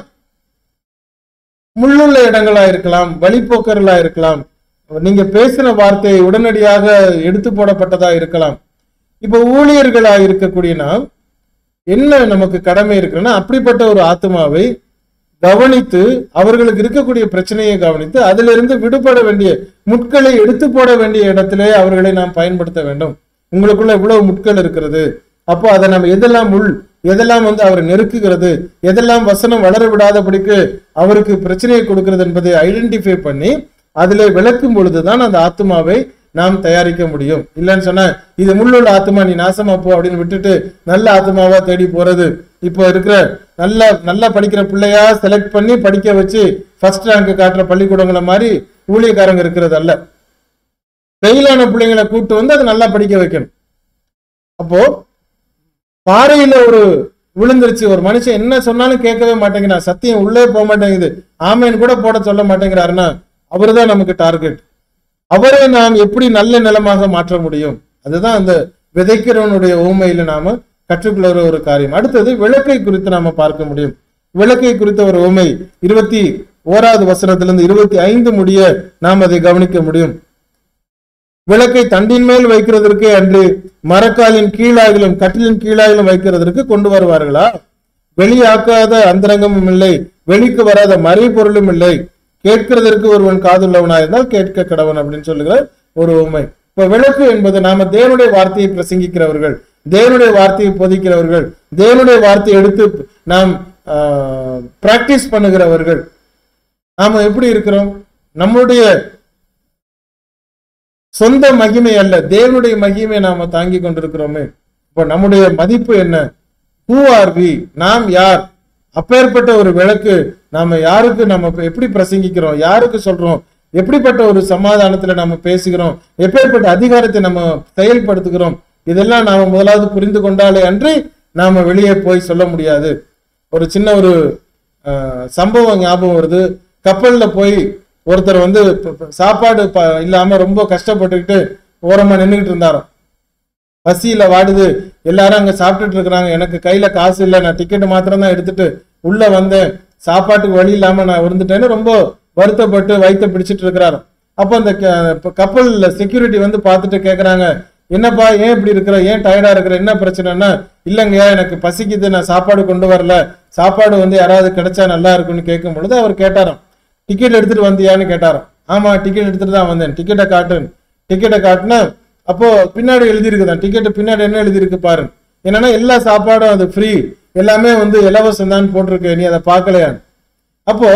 முள்ளுள்ள இடங்களா இருக்கலாம் வழிப்போக்கர்களா இருக்கலாம் நீங்க பேசின வார்த்தை உடனடியாக எடுத்து போடப்பட்டதா இருக்கலாம் இப்ப ஊழியர்களா இருக்கக்கூடிய நாம் என்ன நமக்கு கடமை இருக்குன்னா அப்படிப்பட்ட ஒரு ஆத்மாவை கவனித்து அவர்களுக்கு இருக்கக்கூடிய பிரச்சனையை கவனித்து அதிலிருந்து விடுபட வேண்டிய முட்களை எடுத்து போட வேண்டிய இடத்திலே அவர்களை நாம் பயன்படுத்த வேண்டும் உங்களுக்குள்ள இவ்வளவு முட்கள் இருக்கிறது அப்போ அதை நம்ம எதெல்லாம் முள் எதெல்லாம் வந்து அவரை நெருக்குகிறது எதெல்லாம் வசனம் வளர விடாதபடிக்கு அவருக்கு பிரச்சனையை கொடுக்கிறது என்பதை ஐடென்டிஃபை பண்ணி அதிலே விளக்கும் பொழுதுதான் அந்த ஆத்மாவை நாம் தயாரிக்க முடியும் இல்லைன்னு சொன்னா இது முள்ளுள்ள ஆத்மா நீ நாசமா போ அப்படின்னு விட்டுட்டு நல்ல ஆத்மாவா தேடி போறது இப்போ இருக்கிற நல்ல நல்லா படிக்கிற பிள்ளையா செலக்ட் பண்ணி படிக்க வச்சு ஃபர்ஸ்ட் ரேங்க் காட்டுற பள்ளிக்கூடங்களை மாதிரி ஊழியக்காரங்க இருக்கிறது அல்ல ஃபெயிலான பிள்ளைங்களை கூட்டு வந்து அதை நல்லா படிக்க வைக்கணும் அப்போ பாறையில ஒரு விழுந்துருச்சு ஒரு மனுஷன் என்ன சொன்னாலும் கேட்கவே மாட்டேங்கிறான் சத்தியம் உள்ளே போக மாட்டேங்குது ஆமேன்னு கூட போட சொல்ல மாட்டேங்கிறாருன்னா அவர்தான் நமக்கு டார்கெட் அவரை நாம் எப்படி நல்ல நிலமாக மாற்ற முடியும் அதுதான் அந்த விதைக்கிறவனுடைய ஊமையில நாம கற்றுக்கொள்கிற ஒரு காரியம் அடுத்தது விளக்கை குறித்து நாம பார்க்க முடியும் விளக்கை குறித்த ஒரு ஊமை இருபத்தி ஓராவது வசனத்திலிருந்து இருபத்தி ஐந்து முடிய நாம் அதை கவனிக்க முடியும் விளக்கை தண்டின் மேல் வைக்கிறதற்கு அன்று மரக்காலின் கீழாகிலும் கட்டிலின் கீழாகிலும் வைக்கிறதற்கு கொண்டு வருவார்களா வெளியாக்காத அந்தரங்கமும் இல்லை வெளிக்கு வராத மறைபொருளும் இல்லை கேட்கிறதற்கு ஒருவன் காதுள்ளவனா இருந்தால் கேட்க கடவன் அப்படின்னு சொல்லுகிற ஒரு உண்மை இப்ப விளக்கு என்பது நாம தேவனுடைய வார்த்தையை பிரசங்கிக்கிறவர்கள் தேவனுடைய வார்த்தையை போதிக்கிறவர்கள் தேவனுடைய வார்த்தையை எடுத்து நாம் பிராக்டிஸ் பண்ணுகிறவர்கள் நாம எப்படி இருக்கிறோம் நம்முடைய சொந்த மகிமை அல்ல தேவனுடைய மகிமை நாம தாங்கி கொண்டிருக்கிறோமே இப்ப நம்முடைய மதிப்பு என்ன ஹூ ஆர் வி நாம் யார் அப்பேற்பட்ட ஒரு விளக்கு நாம யாருக்கு நம்ம எப்படி பிரசங்கிக்கிறோம் யாருக்கு சொல்றோம் எப்படிப்பட்ட ஒரு சமாதானத்துல நம்ம பேசுகிறோம் எப்பேற்பட்ட அதிகாரத்தை நம்ம செயல்படுத்துகிறோம் இதெல்லாம் நாம முதலாவது புரிந்து கொண்டாலே அன்றி நாம வெளியே போய் சொல்ல முடியாது ஒரு சின்ன ஒரு அஹ், சம்பவம் ஞாபகம் வருது கப்பல்ல போய் ஒருத்தர் வந்து ப- ப- சாப்பாடு ப- இல்லாம ரொம்ப கஷ்டப்பட்டுக்கிட்டு ஓரமா நின்றுகிட்டு இருந்தாராம் பசியில வாடுது எல்லாரும் அங்க சாப்பிட்டுட்டு இருக்கிறாங்க எனக்கு கையில காசு இல்லை நான் டிக்கெட் மாத்திரம் தான் எடுத்துட்டு உள்ள வந்தேன் சாப்பாட்டுக்கு வழி இல்லாம நான் இருந்துட்டேன்னு ரொம்ப வருத்தப்பட்டு வயித்தை பிடிச்சிட்டு இருக்கிறாரு அப்போ அந்த க- இப்ப கப்பல்ல செக்யூரிட்டி வந்து பார்த்துட்டு கேக்குறாங்க என்னப்பா ஏன் இப்படி இருக்கிற ஏன் டயர்டா இருக்கிற என்ன பிரச்சனைன்னா இல்லைங்கய்யா எனக்கு பசிக்குது நான் சாப்பாடு கொண்டு வரல சாப்பாடு வந்து யாராவது கிடைச்சா நல்லா இருக்கும்னு கேட்கும் பொழுது அவர் கேட்டாராம் டிக்கெட் எடுத்துட்டு வந்தியான்னு கேட்டாராம் ஆமா டிக்கெட் எடுத்துட்டு தான் வந்தேன் டிக்கெட்டை காட்டுன்னு டிக்கெட்டை காட்டுனா அப்போ பின்னாடி எழுதியிருக்குதான் டிக்கெட் பின்னாடி என்ன எழுதியிருக்கு பாரு என்னன்னா எல்லா சாப்பாடும் அது ஃப்ரீ எல்லாமே வந்து இலவசம் தான் போட்டிருக்கு நீ அதை பார்க்கலையான்னு அப்போ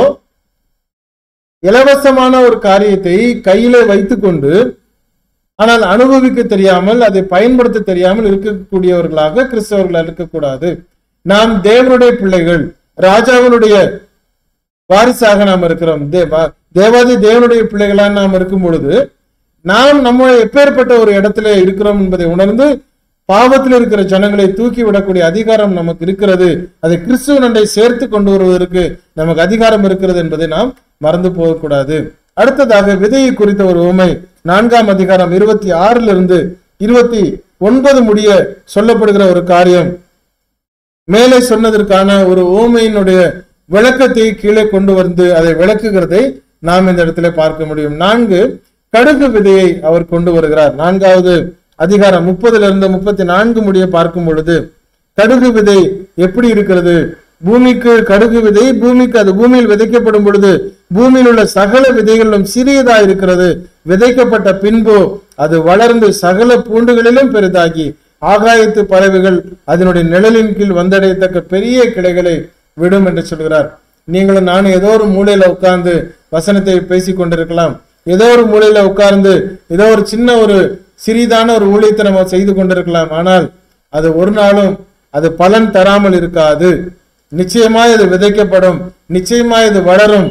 இலவசமான ஒரு காரியத்தை கையில வைத்துக்கொண்டு ஆனால் அனுபவிக்க தெரியாமல் அதை பயன்படுத்த தெரியாமல் இருக்கக்கூடியவர்களாக கிறிஸ்தவர்கள் இருக்கக்கூடாது நாம் தேவனுடைய பிள்ளைகள் ராஜாவினுடைய வாரிசாக நாம் இருக்கிறோம் தேவா தேவாதி தேவனுடைய பிள்ளைகளா நாம் இருக்கும் பொழுது நாம் நம்ம எப்பேற்பட்ட ஒரு இடத்துல இருக்கிறோம் என்பதை உணர்ந்து பாவத்தில் இருக்கிற ஜனங்களை தூக்கி விடக்கூடிய அதிகாரம் நமக்கு இருக்கிறது அதை கிறிஸ்துவ நண்டை சேர்த்து கொண்டு வருவதற்கு நமக்கு அதிகாரம் இருக்கிறது என்பதை நாம் மறந்து போகக்கூடாது அடுத்ததாக விதையை குறித்த ஒரு உண்மை நான்காம் அதிகாரம் இருபத்தி ஆறிலிருந்து இருந்து இருபத்தி ஒன்பது முடிய சொல்லப்படுகிற ஒரு காரியம் மேலே சொன்னதற்கான ஒரு ஓமையினுடைய விளக்கத்தை கீழே கொண்டு வந்து அதை விளக்குகிறதை நாம் இந்த இடத்துல பார்க்க முடியும் நான்கு கடுகு விதையை அவர் கொண்டு வருகிறார் நான்காவது அதிகாரம் முப்பதுல இருந்து முப்பத்தி நான்கு முடிய பார்க்கும் பொழுது கடுகு விதை எப்படி இருக்கிறது பூமிக்கு கடுகு விதை பூமிக்கு அது பூமியில் விதைக்கப்படும் பொழுது பூமியில் உள்ள சகல விதைகளிலும் சிறியதா இருக்கிறது விதைக்கப்பட்ட பின்பு அது வளர்ந்து சகல பூண்டுகளிலும் பெரிதாகி ஆகாயத்து பறவைகள் அதனுடைய நிழலின் கீழ் வந்தடையத்தக்க பெரிய கிளைகளை விடும் என்று சொல்கிறார் நீங்களும் நானும் ஏதோ ஒரு மூலையில உட்கார்ந்து வசனத்தை பேசிக் கொண்டிருக்கலாம் ஏதோ ஒரு மூலையில உட்கார்ந்து ஏதோ ஒரு சின்ன ஒரு சிறிதான ஒரு ஊழியத்தை நம்ம செய்து கொண்டிருக்கலாம் ஆனால் அது ஒரு நாளும் அது பலன் தராமல் இருக்காது நிச்சயமாய் அது விதைக்கப்படும் நிச்சயமாய் அது வளரும்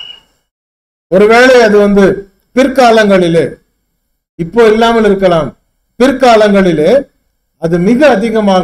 ஒருவேளை அது வந்து பிற்காலங்களிலே இப்போ இல்லாமல் இருக்கலாம் பிற்காலங்களிலே அது மிக அதிகமாக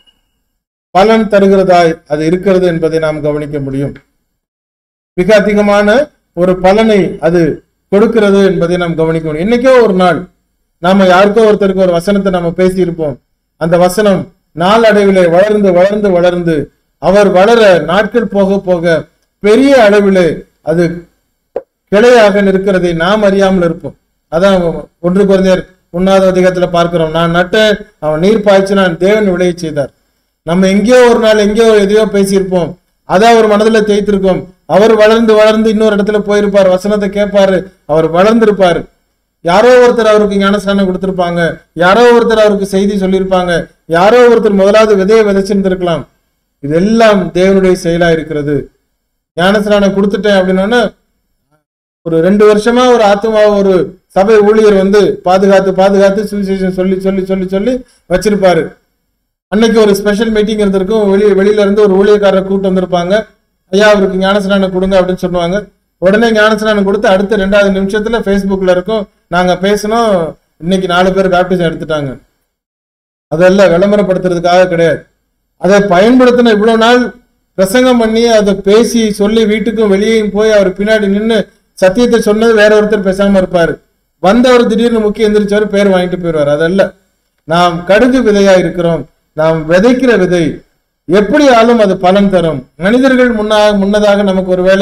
பலன் தருகிறதாய் அது இருக்கிறது என்பதை நாம் கவனிக்க முடியும் மிக அதிகமான ஒரு பலனை அது கொடுக்கிறது என்பதை நாம் கவனிக்க முடியும் என்னைக்கோ ஒரு நாள் நாம யாருக்கோ ஒருத்தருக்கு ஒரு வசனத்தை நம்ம பேசியிருப்போம் அந்த வசனம் நாளடைவிலே வளர்ந்து வளர்ந்து வளர்ந்து அவர் வளர நாட்கள் போக போக பெரிய அளவிலே அது கிளையாக நிற்கிறதை நாம் அறியாமல் இருப்போம் அதான் ஒன்று குறைந்தர் உண்ணாத அதிகத்துல பார்க்கிறோம் நான் நட்டேன் அவன் நீர் பாய்ச்சினான் தேவன் விளைய செய்தார் நம்ம எங்கேயோ ஒரு நாள் எங்கேயோ எதையோ பேசியிருப்போம் அதை அவர் மனதுல தேய்த்திருக்கோம் அவர் வளர்ந்து வளர்ந்து இன்னொரு இடத்துல போயிருப்பார் வசனத்தை கேட்பாரு அவர் வளர்ந்திருப்பாரு யாரோ ஒருத்தர் அவருக்கு ஞானஸ்தானம் கொடுத்திருப்பாங்க யாரோ ஒருத்தர் அவருக்கு செய்தி சொல்லியிருப்பாங்க யாரோ ஒருத்தர் முதலாவது விதையை விதைச்சிருந்திருக்கலாம் இதெல்லாம் தேவனுடைய செயலா இருக்கிறது ஞானஸ்நானம் கொடுத்துட்டேன் அப்படின்னா ஒரு ரெண்டு வருஷமா ஒரு ஆத்மா ஒரு சபை ஊழியர் வந்து பாதுகாத்து பாதுகாத்து சுவிசேஷம் சொல்லி சொல்லி சொல்லி சொல்லி வச்சிருப்பாரு அன்னைக்கு ஒரு ஸ்பெஷல் மீட்டிங் இருந்திருக்கும் வெளியே வெளியில இருந்து ஒரு ஊழியக்காரரை கூட்டு வந்திருப்பாங்க ஐயா அவருக்கு ஞானஸ்நானம் கொடுங்க அப்படின்னு சொல்லுவாங்க உடனே ஞானஸ்நானம் கொடுத்து அடுத்த ரெண்டாவது நிமிஷத்துல ஃபேஸ்புக்ல இருக்கும் நாங்க பேசினோம் இன்னைக்கு நாலு பேர் பேப்டிசம் எடுத்துட்டாங்க அதெல்லாம் விளம்பரப்படுத்துறதுக்காக கிடையாது அதை பயன்படுத்தின இவ்வளவு நாள் பிரசங்கம் பண்ணி அதை பேசி சொல்லி வீட்டுக்கும் வெளியேயும் போய் அவர் பின்னாடி நின்று சத்தியத்தை சொன்னது வேற ஒருத்தர் பேசாம இருப்பாரு வந்தவர் திடீர்னு முக்கிய எந்திரிச்சவர் பேர் வாங்கிட்டு போயிடுவார் அதல்ல நாம் கடுகு விதையா இருக்கிறோம் நாம் விதைக்கிற விதை எப்படி ஆளும் அது பலன் தரும் மனிதர்கள் முன்னா முன்னதாக நமக்கு ஒருவேளை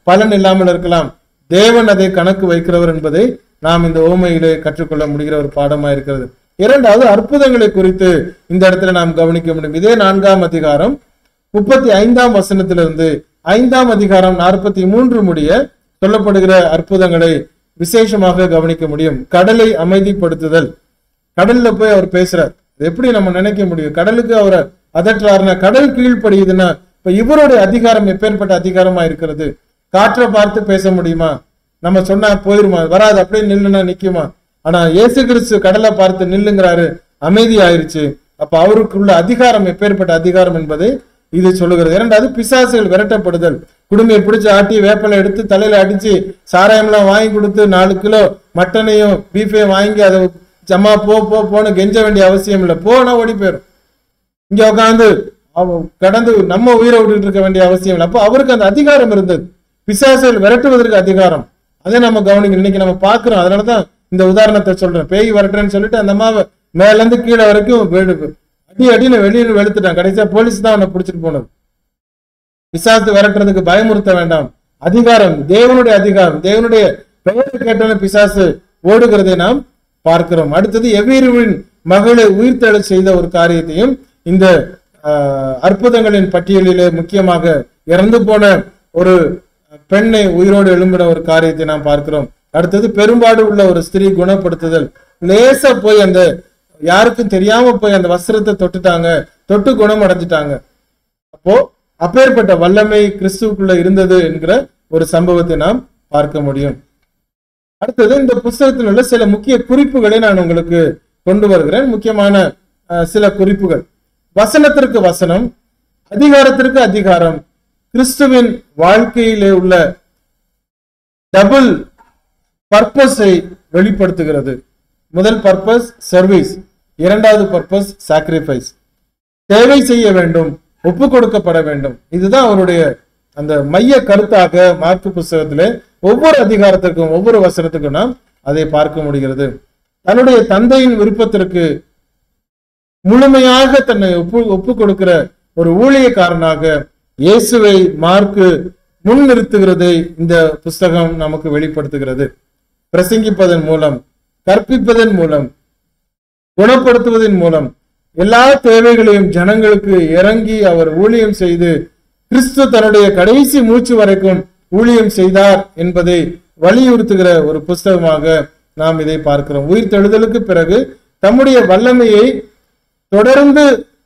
பலன் இல்லாமல் இருக்கலாம் தேவன் அதை கணக்கு வைக்கிறவர் என்பதை நாம் இந்த ஓமையிலே கற்றுக்கொள்ள முடிகிற ஒரு பாடமா இருக்கிறது இரண்டாவது அற்புதங்களை குறித்து இந்த இடத்துல நாம் கவனிக்க முடியும் இதே நான்காம் அதிகாரம் முப்பத்தி ஐந்தாம் வசனத்திலிருந்து ஐந்தாம் அதிகாரம் நாற்பத்தி மூன்று முடிய சொல்லப்படுகிற அற்புதங்களை விசேஷமாக கவனிக்க முடியும் கடலை அமைதிப்படுத்துதல் கடல்ல போய் அவர் பேசுறார் இது எப்படி நம்ம நினைக்க முடியும் கடலுக்கு அவரை அதட்டுறாருன்னா கடல் கீழ்ப்படியுதுன்னா இப்ப இவருடைய அதிகாரம் எப்பேற்பட்ட அதிகாரமா இருக்கிறது காற்றை பார்த்து பேச முடியுமா நம்ம சொன்னா போயிருமா வராது அப்படியே நில்லுனா நிக்குமா ஆனா இயேசு கிறிஸ்து கடலை பார்த்து நில்லுங்கிறாரு அமைதி ஆயிருச்சு அப்ப அவருக்குள்ள அதிகாரம் எப்பேற்பட்ட அதிகாரம் என்பதை இது சொல்லுகிறது இரண்டாவது பிசாசுகள் விரட்டப்படுதல் குடுமையை பிடிச்சு ஆட்டி வேப்பலை எடுத்து தலையில அடிச்சு சாராயம்லாம் வாங்கி கொடுத்து நாலு கிலோ மட்டனையும் பீஃபையும் வாங்கி அதை ஜம்மா போ போ போன்னு கெஞ்ச வேண்டிய அவசியம் இல்லை போனா ஓடி போயிடும் இங்க உட்காந்து கடந்து நம்ம உயிரை விட்டுட்டு இருக்க வேண்டிய அவசியம் இல்லை அப்போ அவருக்கு அந்த அதிகாரம் இருந்தது பிசாசுகள் விரட்டுவதற்கு அதிகாரம் அதை நம்ம கவனிக்கணும் இன்னைக்கு நம்ம பாக்குறோம் அதனாலதான் இந்த உதாரணத்தை சொல்றேன் பேய் விரட்டுறேன்னு சொல்லிட்டு அந்த அம்மாவை மேல இருந்து கீழே வரைக்கும் வெடு- அடி அடின்னு வெளியில வெளுத்துட்டான் கடைசியா போலீஸ் தான் அவனை பிடிச்சிட்டு போனது பிசாசு விரட்டுறதுக்கு பயமுறுத்த வேண்டாம் அதிகாரம் தேவனுடைய அதிகாரம் தேவனுடைய பெயரை கேட்டவன பிசாசு ஓடுகிறதை நாம் பார்க்கிறோம் அடுத்தது எவ்வீருவின் மகளை உயிர்த்தெழச் செய்த ஒரு காரியத்தையும் இந்த ஆஹ், அற்புதங்களின் பட்டியலிலே முக்கியமாக இறந்து போன ஒரு பெண்ணை உயிரோடு எழும்பின ஒரு காரியத்தை நாம் பார்க்கிறோம் அடுத்தது பெரும்பாடு உள்ள ஒரு ஸ்திரீ குணப்படுத்துதல் லேசா போய் அந்த யாருக்கும் தெரியாம போய் அந்த வஸ்திரத்தை தொட்டுட்டாங்க தொட்டு குணம் அடைஞ்சிட்டாங்க அப்போ அப்பேற்பட்ட வல்லமை கிறிஸ்துவுக்குள்ள இருந்தது என்கிற ஒரு சம்பவத்தை நாம் பார்க்க முடியும் அடுத்தது இந்த புஸ்தகத்தில் உள்ள சில முக்கிய குறிப்புகளை நான் உங்களுக்கு கொண்டு வருகிறேன் முக்கியமான அஹ், சில குறிப்புகள் வசனத்திற்கு வசனம் அதிகாரத்திற்கு அதிகாரம் கிறிஸ்துவின் வாழ்க்கையிலே உள்ள டபுள் பர்பஸை வெளிப்படுத்துகிறது முதல் பர்பஸ் சர்வீஸ் இரண்டாவது பர்பஸ் சாக்ரிஃபைஸ் சேவை செய்ய வேண்டும் ஒப்பு கொடுக்கப்பட வேண்டும் இதுதான் அவருடைய அந்த மைய கருத்தாக மார்க்கு புஸ்தகத்திலே ஒவ்வொரு அதிகாரத்திற்கும் ஒவ்வொரு வசனத்துக்கும் நாம் அதை பார்க்க முடிகிறது தன்னுடைய தந்தையின் விருப்பத்திற்கு முழுமையாக தன்னை ஒப்பு ஒப்பு கொடுக்கிற ஒரு ஊழியக்காரனாக இயேசுவை மார்க்கு முன்னிறுத்துகிறதை இந்த புஸ்தகம் நமக்கு வெளிப்படுத்துகிறது பிரசங்கிப்பதன் மூலம் கற்பிப்பதன் மூலம் குணப்படுத்துவதன் மூலம் எல்லா தேவைகளையும் ஜனங்களுக்கு இறங்கி அவர் ஊழியம் செய்து கிறிஸ்து தன்னுடைய கடைசி மூச்சு வரைக்கும் ஊழியம் செய்தார் என்பதை வலியுறுத்துகிற ஒரு புஸ்தகமாக நாம் இதை பார்க்கிறோம் உயிர் தெழுதலுக்கு பிறகு தம்முடைய வல்லமையை தொடர்ந்து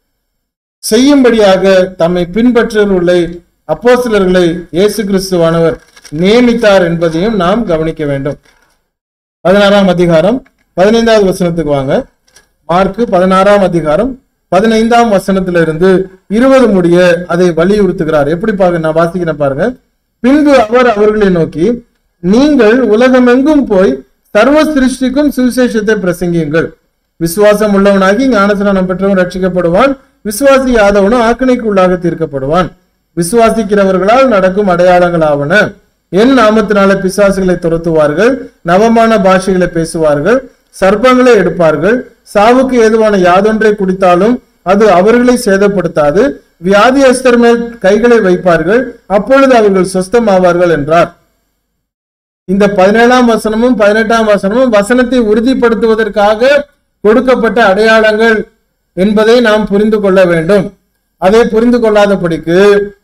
செய்யும்படியாக தம்மை பின்பற்றுள்ள அப்போஸ்தலர்களை இயேசு கிறிஸ்துவானவர் நியமித்தார் என்பதையும் நாம் கவனிக்க வேண்டும் பதினாறாம் அதிகாரம் பதினைந்தாவது வசனத்துக்கு வாங்க மார்க்கு பதினாறாம் அதிகாரம் பதினைந்தாம் வசனத்திலிருந்து இருபது முடிய அதை வலியுறுத்துகிறார் எப்படி பாருங்க நான் வாசிக்கிறேன் பாருங்க பின்பு அவர் அவர்களை நோக்கி நீங்கள் உலகமெங்கும் போய் சர்வ சிருஷ்டிக்கும் சுவிசேஷத்தை பிரசங்கியுங்கள் விசுவாசம் உள்ளவனாகி ஞானஸ்நானம் பெற்றவன் ரட்சிக்கப்படுவான் விசுவாசி யாதவனும் ஆக்கினைக்கு உள்ளாக தீர்க்கப்படுவான் விசுவாசிக்கிறவர்களால் நடக்கும் அடையாளங்களாவன என் நாமத்தினால பிசாசுகளை துரத்துவார்கள் நவமான பாஷைகளை பேசுவார்கள் சர்ப்பங்களை எடுப்பார்கள் சாவுக்கு ஏதுவான யாதொன்றை குடித்தாலும் அது அவர்களை சேதப்படுத்தாது வியாதியஸ்தர் மேல் கைகளை வைப்பார்கள் அப்பொழுது அவர்கள் சொஸ்தமாவார்கள் என்றார் இந்த பதினேழாம் வசனமும் பதினெட்டாம் வசனமும் வசனத்தை உறுதிப்படுத்துவதற்காக கொடுக்கப்பட்ட அடையாளங்கள் என்பதை நாம் புரிந்து கொள்ள வேண்டும் அதை புரிந்து கொள்ளாதபடிக்கு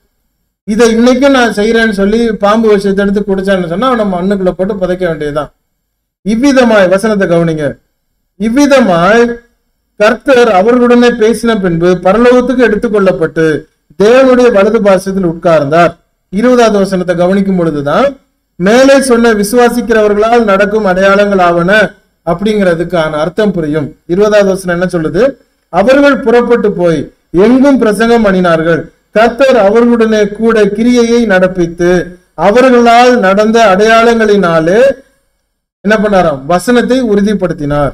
இதை இன்னைக்கும் நான் செய்யறேன்னு சொல்லி பாம்பு விஷயத்தை எடுத்து குடிச்சான்னு சொன்னா அவனை மண்ணுக்குள்ள போட்டு புதைக்க வேண்டியதுதான் இவ்விதமாய் வசனத்தை கவனிங்க இவ்விதமாய் கர்த்தர் அவர்களுடனே பேசின பின்பு பரலோகத்துக்கு எடுத்துக்கொள்ளப்பட்டு தேவனுடைய வலது பாசத்தில் உட்கார்ந்தார் இருபதாவது வசனத்தை கவனிக்கும் பொழுதுதான் மேலே சொன்ன விசுவாசிக்கிறவர்களால் நடக்கும் அடையாளங்கள் ஆவன அப்படிங்கிறதுக்கான அர்த்தம் புரியும் இருபதாவது வசனம் என்ன சொல்லுது அவர்கள் புறப்பட்டு போய் எங்கும் பிரசங்கம் பண்ணினார்கள் கர்த்தர் அவர்களுடனே கூட கிரியையை நடப்பித்து அவர்களால் நடந்த அடையாளங்களினாலே என்ன பண்ணாராம் வசனத்தை உறுதிப்படுத்தினார்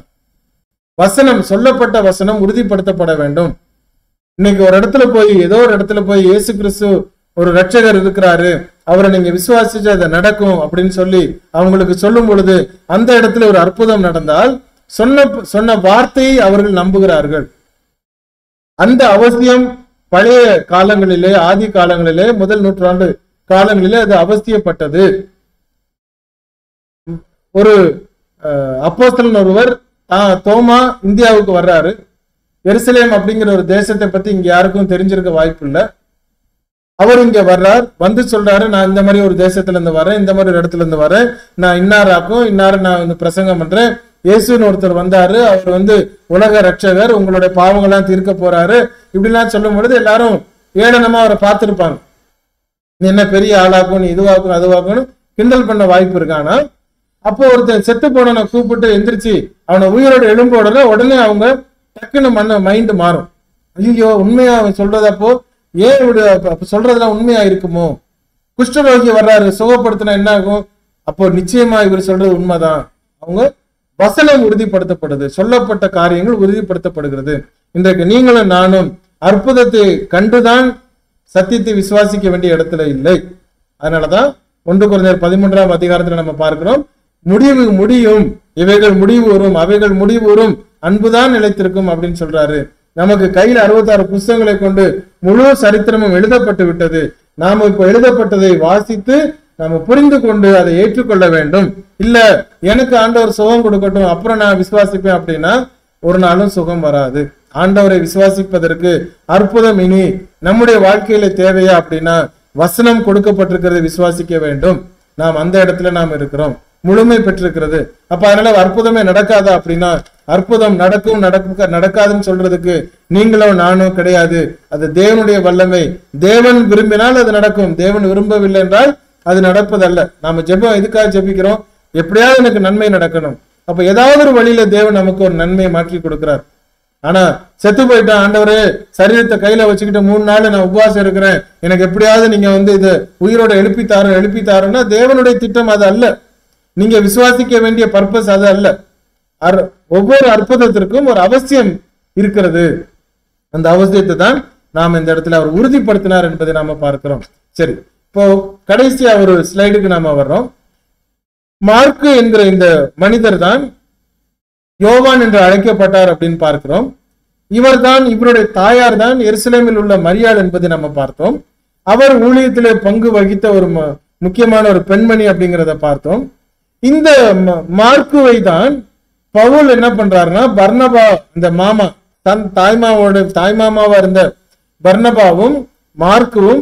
வசனம் சொல்லப்பட்ட வசனம் உறுதிப்படுத்தப்பட வேண்டும் இன்னைக்கு ஒரு இடத்துல போய் ஏதோ ஒரு இடத்துல போய் இயேசு கிறிஸ்து ஒரு ரட்சகர் இருக்கிறாரு அவரை நீங்க விசுவாசிச்சு அது நடக்கும் அப்படின்னு சொல்லி அவங்களுக்கு சொல்லும் பொழுது அந்த இடத்துல ஒரு அற்புதம் நடந்தால் சொன்ன சொன்ன வார்த்தையை அவர்கள் நம்புகிறார்கள் அந்த அவசியம் பழைய காலங்களிலே ஆதி காலங்களிலே முதல் நூற்றாண்டு காலங்களிலே அது அவசியப்பட்டது ஒரு அப்போஸ்தலன் ஒருவர் தா- தோமா இந்தியாவுக்கு வர்றாரு எருசலேம் அப்படிங்கிற ஒரு தேசத்தை பத்தி இங்க யாருக்கும் தெரிஞ்சிருக்க வாய்ப்பு இல்லை அவர் இங்க வர்றார் வந்து சொல்றாரு நான் இந்த மாதிரி ஒரு தேசத்துல இருந்து வரேன் இந்த மாதிரி ஒரு இடத்துல இருந்து வரேன் நான் இன்னாராக்கும் இன்னார நான் வந்து பிரசங்கம் பண்றேன் இயேசுன்னு ஒருத்தர் வந்தாரு அவர் வந்து உலக ரட்சகர் உங்களுடைய பாவங்கள்லாம் தீர்க்க போறாரு இப்படிலாம் சொல்லும் பொழுது எல்லாரும் ஏளனமா அவரை பார்த்திருப்பாங்க நீ என்ன பெரிய ஆளாக்கும் நீ இதுவாக்கும் அதுவாக்கும்னு கிண்டல் பண்ண வாய்ப்பு இருக்கானா அப்போ ஒருத்தன் செத்து போனவனை கூப்பிட்டு எந்திரிச்சு அவனை உயிரோட எழும்ப உடனே உடனே அவங்க டக்குன்னு மண்ண மைண்ட் மாறும் ஐயோ உண்மையா அவன் சொல்றதப்போ ஏன் இப்படி அப்ப- அப்ப சொல்றதெல்லாம் உண்மையா இருக்குமோ குஷ்டரோகி வர்றாரு சுகப்படுத்தினா என்ன ஆகும் அப்போ நிச்சயமா இவர் சொல்றது உண்மைதான் அவங்க வசனம் உறுதிப்படுத்தப்படுது சொல்லப்பட்ட காரியங்கள் உறுதிப்படுத்தப்படுகிறது இன்றைக்கு நீங்களும் நானும் அற்புதத்தை கண்டுதான் சத்தியத்தை விசுவாசிக்க வேண்டிய இடத்துல இல்லை அதனாலதான் ஒன்று குறைஞ்சர் பதிமூன்றாம் அதிகாரத்துல நம்ம பார்க்கிறோம் முடிவு முடியும் இவைகள் முடிவு வரும் அவைகள் முடிவு வரும் அன்புதான் நிலைத்திருக்கும் அப்படின்னு சொல்றாரு நமக்கு கையில் அறுபத்தாறு புஸ்தகங்களை கொண்டு முழு சரித்திரமும் எழுதப்பட்டு விட்டது நாம இப்ப எழுதப்பட்டதை வாசித்து நாம புரிந்து கொண்டு அதை ஏற்றுக்கொள்ள வேண்டும் இல்ல எனக்கு ஆண்டவர் சுகம் கொடுக்கட்டும் அப்புறம் நான் விசுவாசிப்பேன் அப்படின்னா ஒரு நாளும் சுகம் வராது ஆண்டவரை விசுவாசிப்பதற்கு அற்புதம் இனி நம்முடைய வாழ்க்கையில தேவையா அப்படின்னா வசனம் கொடுக்கப்பட்டிருக்கிறதை விசுவாசிக்க வேண்டும் நாம் அந்த இடத்துல நாம் இருக்கிறோம் முழுமை பெற்றிருக்கிறது அப்ப அதனால அற்புதமே நடக்காதா அப்படின்னா அற்புதம் நடக்கும் நடக்க நடக்காதுன்னு சொல்றதுக்கு நீங்களும் நானும் கிடையாது அது தேவனுடைய வல்லமை தேவன் விரும்பினால் அது நடக்கும் தேவன் விரும்பவில்லை என்றால் அது நடப்பதல்ல நாம ஜெபம் எதுக்காக ஜெபிக்கிறோம் எப்படியாவது எனக்கு நன்மை நடக்கணும் அப்ப ஏதாவது ஒரு வழியில தேவன் நமக்கு ஒரு நன்மையை மாற்றி கொடுக்கிறார் ஆனா செத்து போயிட்டான் ஆண்டவரே சரீரத்தை கையில வச்சுக்கிட்டு மூணு நாள் நான் உபவாசம் இருக்கிறேன் எனக்கு எப்படியாவது நீங்க வந்து இது உயிரோட எழுப்பி தாரு எழுப்பி தாருன்னா தேவனுடைய திட்டம் அது அல்ல நீங்க விசுவாசிக்க வேண்டிய பர்பஸ் அது அல்ல அர்- ஒவ்வொரு அற்புதத்திற்கும் ஒரு அவசியம் இருக்கிறது அந்த அவசியத்தை தான் நாம் இந்த இடத்துல அவர் உறுதிப்படுத்தினார் என்பதை நாம பார்க்கிறோம் சரி இப்போ கடைசியா ஒரு ஸ்லைடுக்கு நாம வர்றோம் மார்க்கு என்கிற இந்த மனிதர் தான் யோவான் என்று அழைக்கப்பட்டார் அப்படின்னு பார்க்கிறோம் இவர்தான் இவருடைய தாயார் தான் எருசலேமில் உள்ள மரியாள் என்பதை நம்ம பார்த்தோம் அவர் ஊழியத்திலே பங்கு வகித்த ஒரு ம- முக்கியமான ஒரு பெண்மணி அப்படிங்கிறத பார்த்தோம் இந்த ம- மார்க்குவை தான் பவுல் என்ன பண்றாருன்னா பர்னபா இந்த மாமா தன் தாய்மாவோட தாய்மாமாவா இருந்த பர்னபாவும் மார்க்குவும்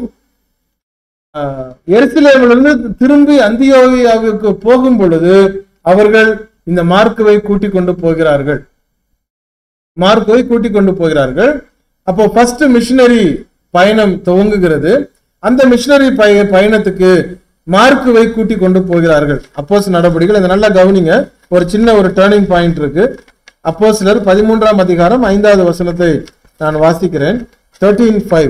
ஆஹ், எருசலேமிலிருந்து திரும்பி அந்தியோகியாவுக்கு போகும் பொழுது அவர்கள் இந்த மார்க்குவை கூட்டிக் கொண்டு போகிறார்கள் மார்க்குவை கூட்டிக் கொண்டு போகிறார்கள் அப்போ ஃபர்ஸ்ட் மிஷினரி பயணம் துவங்குகிறது அந்த மிஷினரி பய பயணத்துக்கு மார்க்குவை கூட்டிக் கொண்டு போகிறார்கள் அப்போஸ் நடவடிக்கைகள் இதை நல்லா கவனிங்க ஒரு சின்ன ஒரு டேர்னிங் பாயிண்ட் இருக்கு அப்போ சிலர் பதிமூன்றாம் அதிகாரம் ஐந்தாவது வசனத்தை நான் வாசிக்கிறேன் தேர்ட்டீன் ஃபைவ்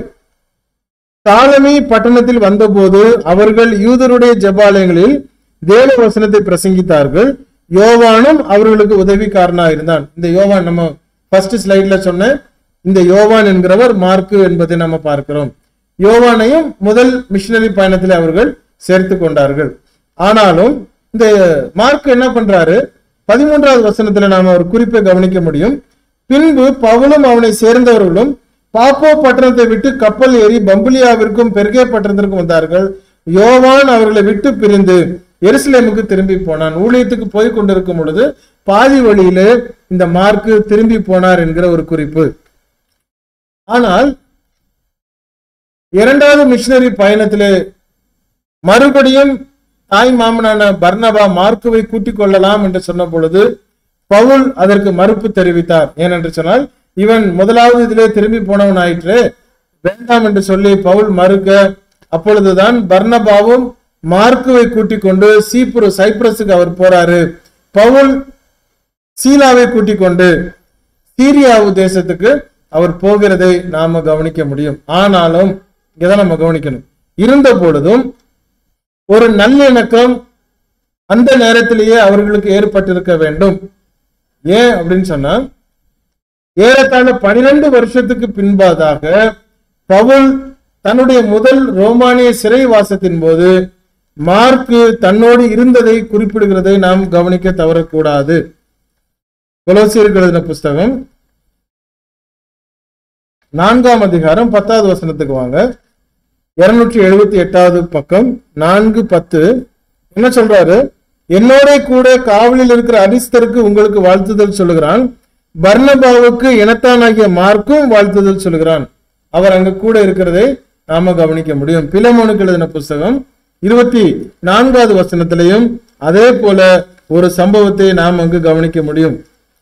தாலமி பட்டணத்தில் வந்தபோது அவர்கள் யூதருடைய ஜெபாலயங்களில் தேவ வசனத்தை பிரசங்கித்தார்கள் யோவானும் அவர்களுக்கு உதவிக்காரனா இருந்தான் இந்த யோவான் நம்ம ஃபர்ஸ்ட் ஸ்லைட்ல சொன்ன இந்த யோவான் என்கிறவர் மார்க்கு என்பதை நம்ம பார்க்கிறோம் யோவானையும் முதல் மிஷினரி பயணத்தில் அவர்கள் சேர்த்து கொண்டார்கள் ஆனாலும் இந்த மார்க் என்ன பண்றாரு பதிமூன்றாவது வசனத்துல நாம ஒரு குறிப்பை கவனிக்க முடியும் பின்பு பவுலும் அவனை சேர்ந்தவர்களும் பாப்போ பட்டணத்தை விட்டு கப்பல் ஏறி பம்புலியாவிற்கும் பெருகே பட்டணத்திற்கும் வந்தார்கள் யோவான் அவர்களை விட்டு பிரிந்து எருசலேமுக்கு திரும்பி போனான் ஊழியத்துக்கு போய் கொண்டிருக்கும் பொழுது பாதி வழியிலே இந்த மார்க்கு திரும்பி போனார் என்கிற ஒரு குறிப்பு ஆனால் இரண்டாவது மிஷினரி பயணத்திலே மறுபடியும் தாய் மாமனான பர்னபா மார்க்குவை கூட்டிக் கொள்ளலாம் என்று சொன்ன பொழுது பவுல் அதற்கு மறுப்பு தெரிவித்தார் ஏனென்று சொன்னால் இவன் முதலாவது இதிலே திரும்பி போனவன் ஆயிற்று வேண்டாம் என்று சொல்லி பவுல் மறுக்க அப்பொழுதுதான் பர்னபாவும் மார்க்குவை கூட்டிக் கொண்டு சீப்ரு சைப்ரஸுக்கு அவர் போறாரு பவுல் சீலாவை கூட்டிக் கொண்டு சீரியாவு தேசத்துக்கு அவர் போகிறதை நாம கவனிக்க முடியும் ஆனாலும் இதை நம்ம கவனிக்கணும் இருந்த பொழுதும் ஒரு நல்லிணக்கம் அந்த நேரத்திலேயே அவர்களுக்கு ஏற்பட்டிருக்க வேண்டும் ஏன் அப்படின்னு சொன்னா ஏறத்தாழ பனிரெண்டு வருஷத்துக்கு பின்பாதாக பவுல் தன்னுடைய முதல் ரோமானிய சிறைவாசத்தின் போது மார்க்கு தன்னோடு இருந்ததை குறிப்பிடுகிறதை நாம் கவனிக்க தவறக்கூடாது கொலோசியருக்கு எழுதின புஸ்தகம் நான்காம் அதிகாரம் பத்தாவது வசனத்துக்கு வாங்க இருநூற்றி எழுபத்தி எட்டாவது பக்கம் நான்கு பத்து என்ன சொல்றாரு என்னோட கூட காவலில் இருக்கிற அரிஸ்தருக்கு உங்களுக்கு வாழ்த்துதல் சொல்லுகிறான் பர்னபாவுக்கு இனத்தானாகிய மார்க்கும் வாழ்த்துதல் சொல்லுகிறான் அவர் அங்க கூட இருக்கிறதை நாம கவனிக்க முடியும் பிலமோனுக்கு எழுதின புஸ்தகம் இருபத்தி நான்காவது வசனத்திலையும் அதே போல ஒரு சம்பவத்தை நாம் அங்கு கவனிக்க முடியும்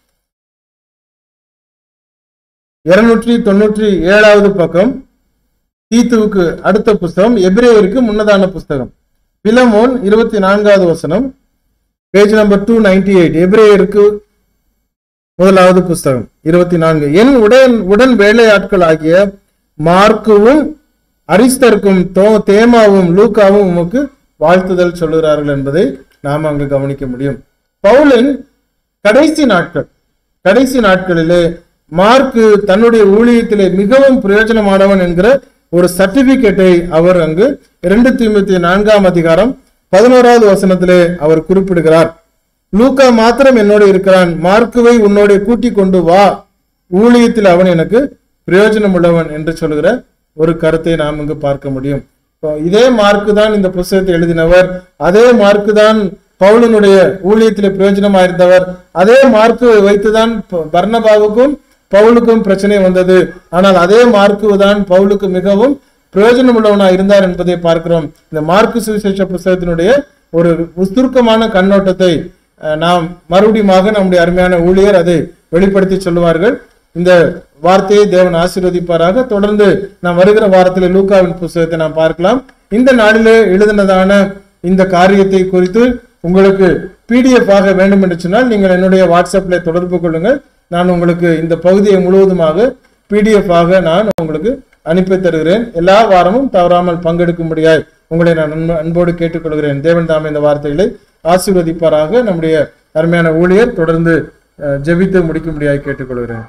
இருநூற்றி தொண்ணூற்றி ஏழாவது பக்கம் தீத்துவுக்கு அடுத்த புஸ்தகம் எபிரேயருக்கு முன்னதான புஸ்தகம் பிலமோன் இருபத்தி நான்காவது வசனம் page number two ninety eight எபிரேயருக்கு முதலாவது புஸ்தகம் இருபத்தி நான்கு என் உடன் உடன் வேலையாட்கள் ஆகிய மார்க்குவும் அரிஸ்தருக்கும் தோ தேமாவும் லூக்காவும் உமக்கு வாழ்த்துதல் சொல்லுகிறார்கள் என்பதை நாம் அங்கு கவனிக்க முடியும் பவுலின் கடைசி நாட்கள் கடைசி நாட்களிலே மார்க்கு தன்னுடைய ஊழியத்திலே மிகவும் பிரயோஜனமானவன் என்கிற ஒரு சர்டிபிகேட்டை அவர் அங்கு இரண்டு தீமத்தி நான்காம் அதிகாரம் பதினோராவது வசனத்திலே அவர் குறிப்பிடுகிறார் லூக்கா மாத்திரம் என்னோடு இருக்கிறான் மார்க்குவை உன்னோட கூட்டிக் கொண்டு வா ஊழியத்தில் அவன் எனக்கு பிரயோஜனம் உள்ளவன் என்று சொல்லுகிற ஒரு கருத்தை நாம் இங்கு பார்க்க முடியும் இப்போ இதே மார்க்கு தான் இந்த புஸ்தகத்தை எழுதினவர் அதே மார்க்கு தான் பவுலனுடைய ஊழியத்தில் பிரயோஜனமா இருந்தவர் அதே மார்க்கு வைத்துதான் ப- பர்னபாவுக்கும் பவுலுக்கும் பிரச்சனை வந்தது ஆனால் அதே மார்க்கு தான் பவுலுக்கு மிகவும் பிரயோஜனம் உள்ளவனா இருந்தார் என்பதை பார்க்கிறோம் இந்த மார்க்கு சுவிசேஷ புஸ்தகத்தினுடைய ஒரு சுருக்கமான கண்ணோட்டத்தை அஹ், நாம் மறுபடியுமாக நம்முடைய அருமையான ஊழியர் அதை வெளிப்படுத்தி சொல்லுவார்கள் இந்த வார்த்தையை தேவன் ஆசீர்வதிப்பாராக தொடர்ந்து நாம் வருகிற வாரத்தில் லூக்காவின் புஸ்தகத்தை நாம் பார்க்கலாம் இந்த நாளிலே எழுதினதான இந்த காரியத்தை குறித்து உங்களுக்கு பிடிஎஃப் ஆக வேண்டும் என்று சொன்னால் நீங்கள் என்னுடைய வாட்ஸ்அப்ல தொடர்பு கொள்ளுங்கள் நான் உங்களுக்கு இந்த பகுதியை முழுவதுமாக பிடிஎஃப் ஆக நான் உங்களுக்கு அனுப்பி தருகிறேன் எல்லா வாரமும் தவறாமல் பங்கெடுக்கும்படியாய் உங்களை நான் அன்பு- அன்போடு கேட்டுக்கொள்கிறேன் தேவன் தாமே இந்த வார்த்தைகளை ஆசீர்வதிப்பாராக நம்முடைய அருமையான ஊழியர் தொடர்ந்து அஹ், ஜெபித்து முடிக்கும்படியாய் கேட்டுக்கொள்கிறேன்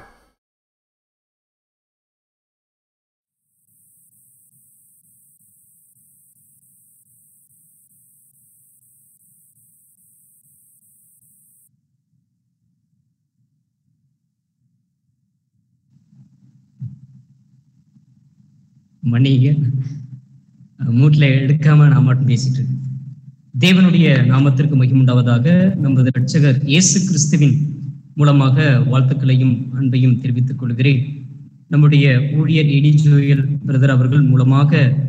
மன்னிங்க மூட்ல எடுக்காம நான் மட்டும் பேசிட்டு இருக்கேன் தேவனுடைய நாமத்திற்கு மகிமுண்டாவதாக நமது ரட்சகர் இயேசு கிறிஸ்துவின் மூலமாக வாழ்த்துக்களையும் அன்பையும் தெரிவித்துக் கொள்கிறேன் நம்முடைய ஊழியர் எடி ஜோயல் பிரதர் அவர்கள் மூலமாக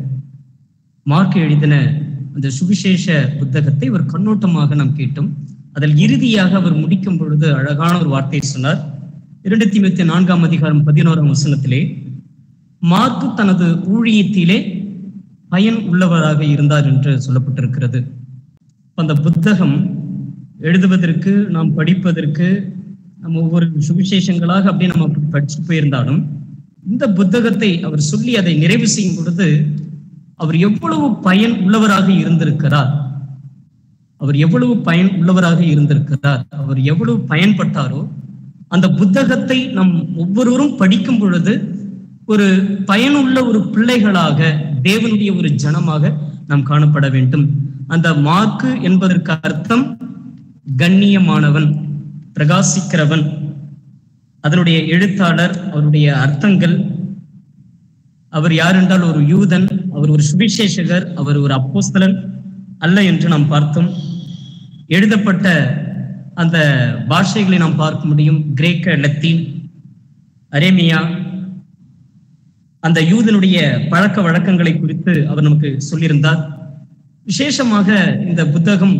மார்க் எழுதின அந்த சுவிசேஷ புத்தகத்தை ஒரு கண்ணோட்டமாக நாம் கேட்டோம் அதில் இறுதியாக அவர் முடிக்கும் பொழுது அழகான ஒரு வார்த்தையை சொன்னார் இரண்டு தீமத்தி நான்காம் அதிகாரம் பதினோராம் வசனத்திலே மார்க்கு தனது ஊழியத்திலே பயன் உள்ளவராக இருந்தார் என்று சொல்லப்பட்டிருக்கிறது அந்த புத்தகம் எழுதுவதற்கு நாம் படிப்பதற்கு நம்ம ஒவ்வொரு சுவிசேஷங்களாக அப்படியே நம்ம படிச்சு போயிருந்தாலும் இந்த புத்தகத்தை அவர் சொல்லி அதை நிறைவு செய்யும் பொழுது அவர் எவ்வளவு பயன் உள்ளவராக இருந்திருக்கிறார் அவர் எவ்வளவு பயன் உள்ளவராக இருந்திருக்கிறார் அவர் எவ்வளவு பயன்பட்டாரோ அந்த புத்தகத்தை நம் ஒவ்வொருவரும் படிக்கும் பொழுது ஒரு பயனுள்ள ஒரு பிள்ளைகளாக தேவனுடைய ஒரு ஜனமாக நாம் காணப்பட வேண்டும் அந்த மார்க்கு என்பதற்கு அர்த்தம் கண்ணியமானவன் பிரகாசிக்கிறவன் அதனுடைய எழுத்தாளர் அவருடைய அர்த்தங்கள் அவர் யார் என்றால் ஒரு யூதன் அவர் ஒரு சுவிசேஷகர் அவர் ஒரு அப்போஸ்தலன் அல்ல என்று நாம் பார்த்தோம் எழுதப்பட்ட அந்த பாஷைகளை நாம் பார்க்க முடியும் கிரேக்க லத்தீன் அரேமியா அந்த யூதனுடைய பழக்க வழக்கங்களை குறித்து அவர் நமக்கு சொல்லியிருந்தார் விசேஷமாக இந்த புத்தகம்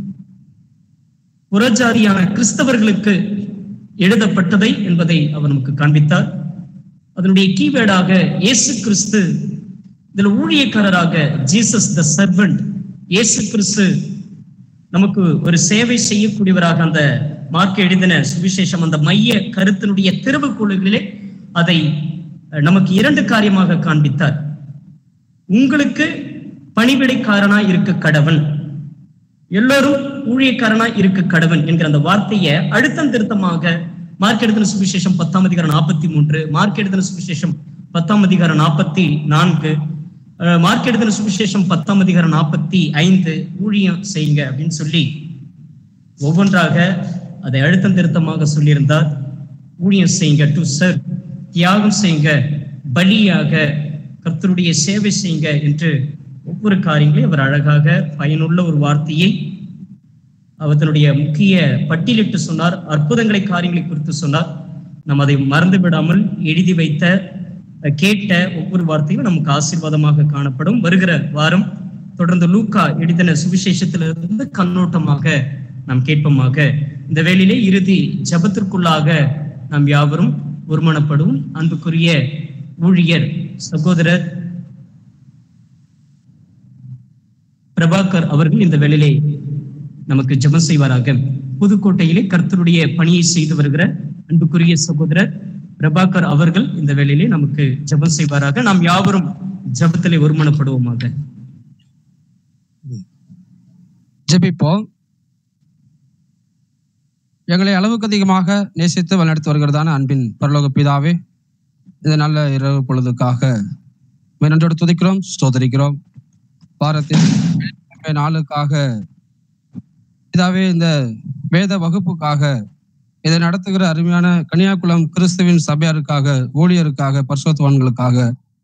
புறஜாதியான கிறிஸ்தவர்களுக்கு எழுதப்பட்டதை என்பதை அவர் நமக்கு காண்பித்தார் அதனுடைய கீவேர்டாக இயேசு கிறிஸ்து இதுல ஊழியக்காரராக ஜீசஸ் த சர்வெண்ட் இயேசு கிறிஸ்து நமக்கு ஒரு சேவை செய்யக்கூடியவராக அந்த மார்க் எழுதின சுவிசேஷம் அந்த மைய கருத்தினுடைய திருவுக்குழுகளிலே அதை அஹ், நமக்கு இரண்டு காரியமாக காண்பித்தார் உங்களுக்கு பணிவிடைக்காரனா இருக்க கடவன் எல்லோரும் ஊழியக்காரனா இருக்க கடவன் என்கிற அந்த வார்த்தையை அழுத்தம் திருத்தமாக மார்க் எழுதின சுவிசேஷம் பத்தாம் அதிகாரம் நாற்பத்தி மூன்று மார்க் எழுதின சுவிசேஷம் பத்தாம் அதிகாரம் நாற்பத்தி நான்கு அஹ், மார்க் எழுதின சுவிசேஷம் பத்தாம் அதிகாரம் நாற்பத்தி ஐந்து ஊழியம் செய்யுங்க அப்படின்னு சொல்லி ஒவ்வொன்றாக அதை அழுத்தம் திருத்தமாக சொல்லியிருந்தார் ஊழியம் செய்யுங்க டு சர் தியாகம் செய்யுங்க பலியாக கர்த்தருடைய சேவை செய்யுங்க என்று ஒவ்வொரு காரியங்களையும் அவர் அழகாக பயனுள்ள ஒரு வார்த்தையை அவதனுடைய முக்கிய பட்டியலிட்டு சொன்னார் அற்புதங்களை காரியங்களை குறித்து சொன்னார் நாம் அதை மறந்து விடாமல் எழுதி வைத்த அஹ், கேட்ட ஒவ்வொரு வார்த்தையும் நமக்கு ஆசீர்வாதமாக காணப்படும் வருகிற வாரம் தொடர்ந்து லூக்கா எழுதின சுவிசேஷத்திலிருந்து கண்ணோட்டமாக நாம் கேட்போமாக இந்த வேளையிலே இறுதி ஜபத்திற்குள்ளாக நாம் யாவரும் ஒருமனப்படும் அன்புக்குரிய ஊழியர் சகோதரர் பிரபாகர் அவர்கள் இந்த வேளையிலே நமக்கு ஜெபம் செய்வாராக புதுக்கோட்டையிலே கர்த்தருடைய பணியை செய்து வருகிற அன்புக்குரிய சகோதரர் பிரபாகர் அவர்கள் இந்த வேளையிலே நமக்கு ஜெபம் செய்வாராக நாம் யாவரும் ஜெபத்திலே ஒருமனப்படுவோமாக ஜெபிப்போம் எங்களை அளவுக்கு அதிகமாக நேசித்து வழிநடத்தி வருகிறதான அன்பின் பரலோக பிதாவே இந்த நல்ல இரவு பொழுதுக்காக உம்மை நன்றோடு துதிக்கிறோம் ஸ்தோதரிக்கிறோம் வாரத்தின் வெள்ளிக்கிழமை நாளுக்காக பிதாவே இந்த வேத வகுப்புக்காக இதை நடத்துகிற அருமையான கன்னியாகுளம் கிறிஸ்துவின் சபையாருக்காக ஊழியருக்காக பரிசுத்தவான்களுக்காக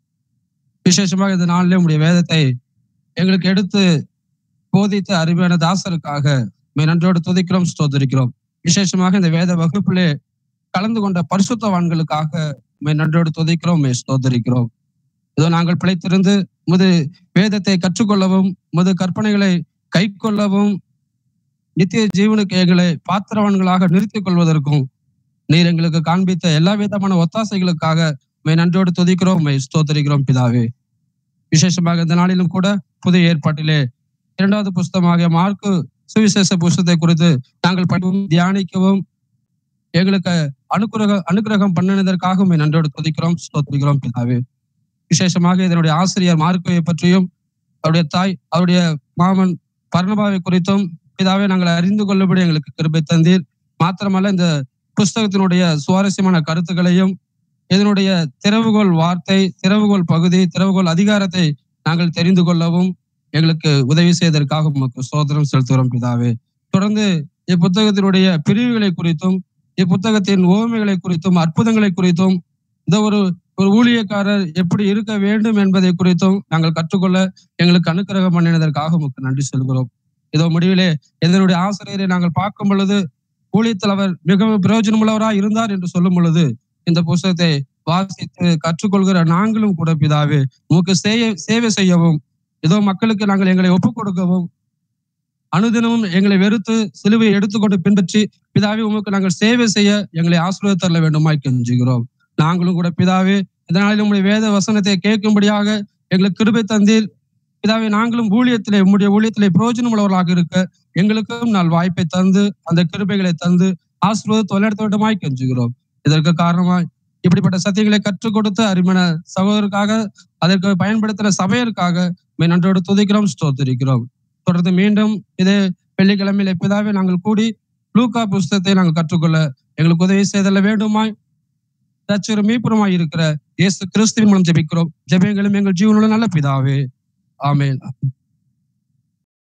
விசேஷமாக இந்த நாளிலே உடைய வேதத்தை எங்களுக்கு எடுத்து போதித்த அருமையான தாசருக்காக உம்மை நன்றோடு துதிக்கிறோம் ஸ்தோதரிக்கிறோம் விசேஷமாக இந்த வேத வகுப்பிலே கலந்து கொண்ட பரிசுத்தவான்களுக்காக உம்மை நன்றோடு துதிக்கிறோம் உம்மை ஸ்தோதரிக்கிறோம் இதோ நாங்கள் பிழைத்திருந்து முது வேதத்தை கற்றுக்கொள்ளவும் முது கற்பனைகளை கை கொள்ளவும் நித்திய ஜீவனுக்கு எங்களை பாத்திரவான்களாக நிறுத்திக் கொள்வதற்கும் நீர் எங்களுக்கு காண்பித்த எல்லா விதமான ஒத்தாசைகளுக்காக உம்மை நன்றோடு துதிக்கிறோம் உம்மை ஸ்தோத்தரிக்கிறோம் பிதாவே விசேஷமாக இந்த நாளிலும் கூட புதிய ஏற்பாட்டிலே இரண்டாவது புஸ்தகமாக மார்க்கு சுவிசேஷ புஸ்தகத்தை குறித்து நாங்கள் படிக்கவும் தியானிக்கவும் எங்களுக்கு அனுக்கிரக அனுக்கிரகம் பண்ணினதற்காக உம்மை நன்றோடு துதிக்கிறோம் ஸ்தோத்திரிக்கிறோம் பிதாவே விசேஷமாக இதனுடைய ஆசிரியர் மார்க்கோவை பற்றியும் அவருடைய தாய் அவருடைய மாமன் பர்ணபாவை குறித்தும் பிதாவே நாங்கள் அறிந்து கொள்ளபடி எங்களுக்கு கிருபை தந்தீர் மாத்திரமல்ல இந்த புஸ்தகத்தினுடைய சுவாரஸ்யமான கருத்துக்களையும் இதனுடைய திறவுகோல் வார்த்தை திறவுகோல் பகுதி திறவுகோல் அதிகாரத்தை நாங்கள் தெரிந்து கொள்ளவும் எங்களுக்கு உதவி செய்ததற்காக உமக்கு சோதரம் செலுத்துகிறோம் பிதாவே தொடர்ந்து இப்புத்தகத்தினுடைய பிரிவுகளை குறித்தும் இப்புத்தகத்தின் ஓமைகளை குறித்தும் அற்புதங்களை குறித்தும் இந்த ஒரு ஒரு ஊழியக்காரர் எப்படி இருக்க வேண்டும் என்பதை குறித்தும் நாங்கள் கற்றுக்கொள்ள எங்களுக்கு அனுக்கிரகம் பண்ணினதற்காக உமக்கு நன்றி சொல்கிறோம் இதோ முடிவிலே இதனுடைய ஆசிரியரை நாங்கள் பார்க்கும் பொழுது ஊழியத்தில் அவர் மிகவும் பிரயோஜனமுள்ளவராய் இருந்தார் என்று சொல்லும் பொழுது இந்த புஸ்தகத்தை வாசித்து கற்றுக்கொள்கிற நாங்களும் கூட பிதாவே உமக்கு சேவை சேவை செய்யவும் ஏதோ மக்களுக்கு நாங்கள் எங்களை ஒப்புக் கொடுக்கவும் அனுதினமும் எங்களை வெறுத்து சிலுவையை எடுத்துக்கொண்டு பின்பற்றி பிதாவே உமக்கு நாங்கள் சேவை செய்ய எங்களை ஆசீர்வாத தரல வேண்டுமாய் கெஞ்சுகிறோம் நாங்களும் கூட பிதாவே இதனால உங்களுடைய வேத வசனத்தை கேட்கும்படியாக எங்களுக்கு கிருபை தந்தீர் பிதாவே நாங்களும் ஊழியத்திலே உம்முடைய ஊழியத்திலே பிரயோஜனம் உள்ளவர்களாக இருக்க எங்களுக்கும் நாள் வாய்ப்பை தந்து அந்த கிருபைகளை தந்து ஆசீர்வாத தொழிலாளர் வேண்டுமாய் கெஞ்சுகிறோம் இதற்கு காரணமாய் இப்படிப்பட்ட சத்தியங்களை கற்றுக் கொடுத்த அருமையான சகோதரருக்காக அதற்கு பயன்படுத்தின சபையருக்காக உம்மை நன்றோடு துதிக்கிறோம் ஸ்தோத்திரிக்கிறோம் தொடர்ந்து மீண்டும் இதே வெள்ளிக்கிழமையில பிதாவே நாங்கள் கூடி லூக்கா புஸ்தகத்தை நாங்கள் கற்றுக்கொள்ள எங்களுக்கு உதவி செய்தல வேண்டுமாய் ரட்சகரும் மீட்பருமாய் இருக்கிற இயேசு கிறிஸ்துவின் மூலம் ஜெபிக்கிறோம் ஜெபங்களும் எங்கள் ஜீவனுள்ள நல்ல பிதாவே ஆமென்